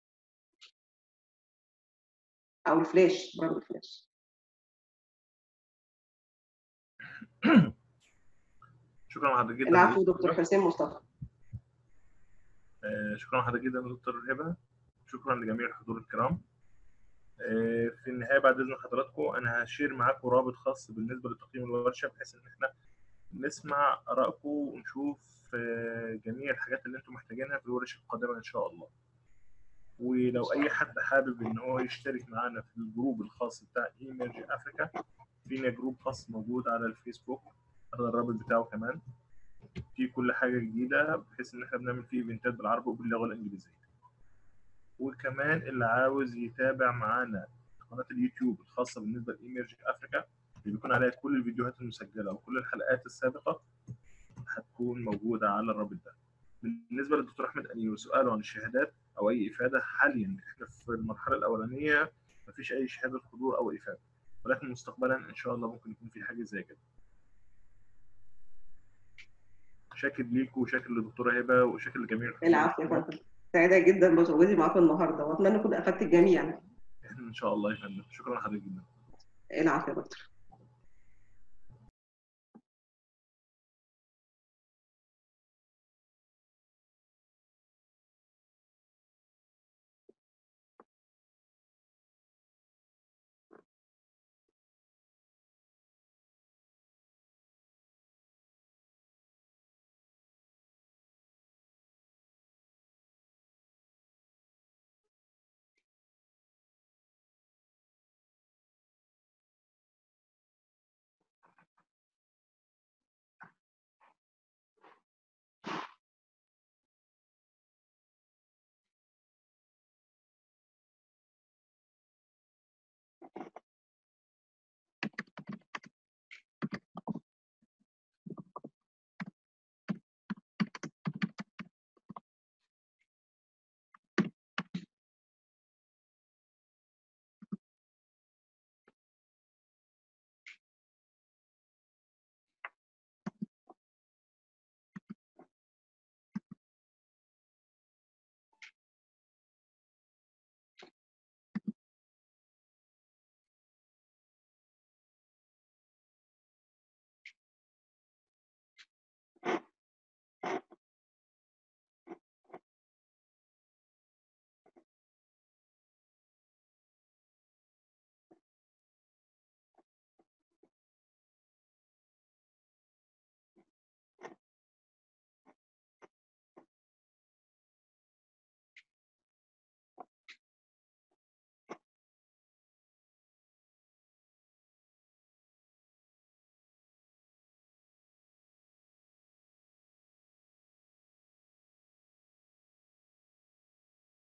او الفلاش برامج الفلاش شكرا لحضرتك جدا العفو دكتور حسين مصطفى آه، شكرا لحضرتك جدا يا دكتور هبه شكرا لجميع الحضور الكرام آه، في النهايه بعد اذن حضراتكم انا هشير معاكم رابط خاص بالنسبه لتقييم الورشه بحيث ان احنا نسمع ارائكم ونشوف آه، جميع الحاجات اللي انتم محتاجينها في الورش القادمه ان شاء الله ولو اي حد حابب ان هو يشترك معانا في الجروب الخاص بتاع ايمرج افريكا فينا جروب خاص موجود على الفيسبوك هذا الرابط بتاعه كمان في كل حاجه جديده بحيث ان احنا بنعمل فيه ايفنتات بالعربي وباللغه الانجليزيه وكمان اللي عاوز يتابع معانا قناه اليوتيوب الخاصه بالنسبه لايمرج افريكا اللي بيكون عليها كل الفيديوهات المسجله وكل الحلقات السابقه هتكون موجوده على الرابط ده بالنسبه للدكتور احمد انيو سؤاله عن الشهادات او اي افاده حاليا احنا في المرحله الاولانيه مفيش اي شهاده حضور او افاده ولكن مستقبلا ان شاء الله ممكن يكون في حاجه زي كده شاكر ليكم وشاكر للدكتوره هبه وشاكر لجميع الحضور. العفو يا فندم سعيده جدا بتواجدي معاكم النهارده واتمنى اكون افدت الجميع ان شاء الله يا فندم شكرا لحضرتك جدا العفو يا دكتور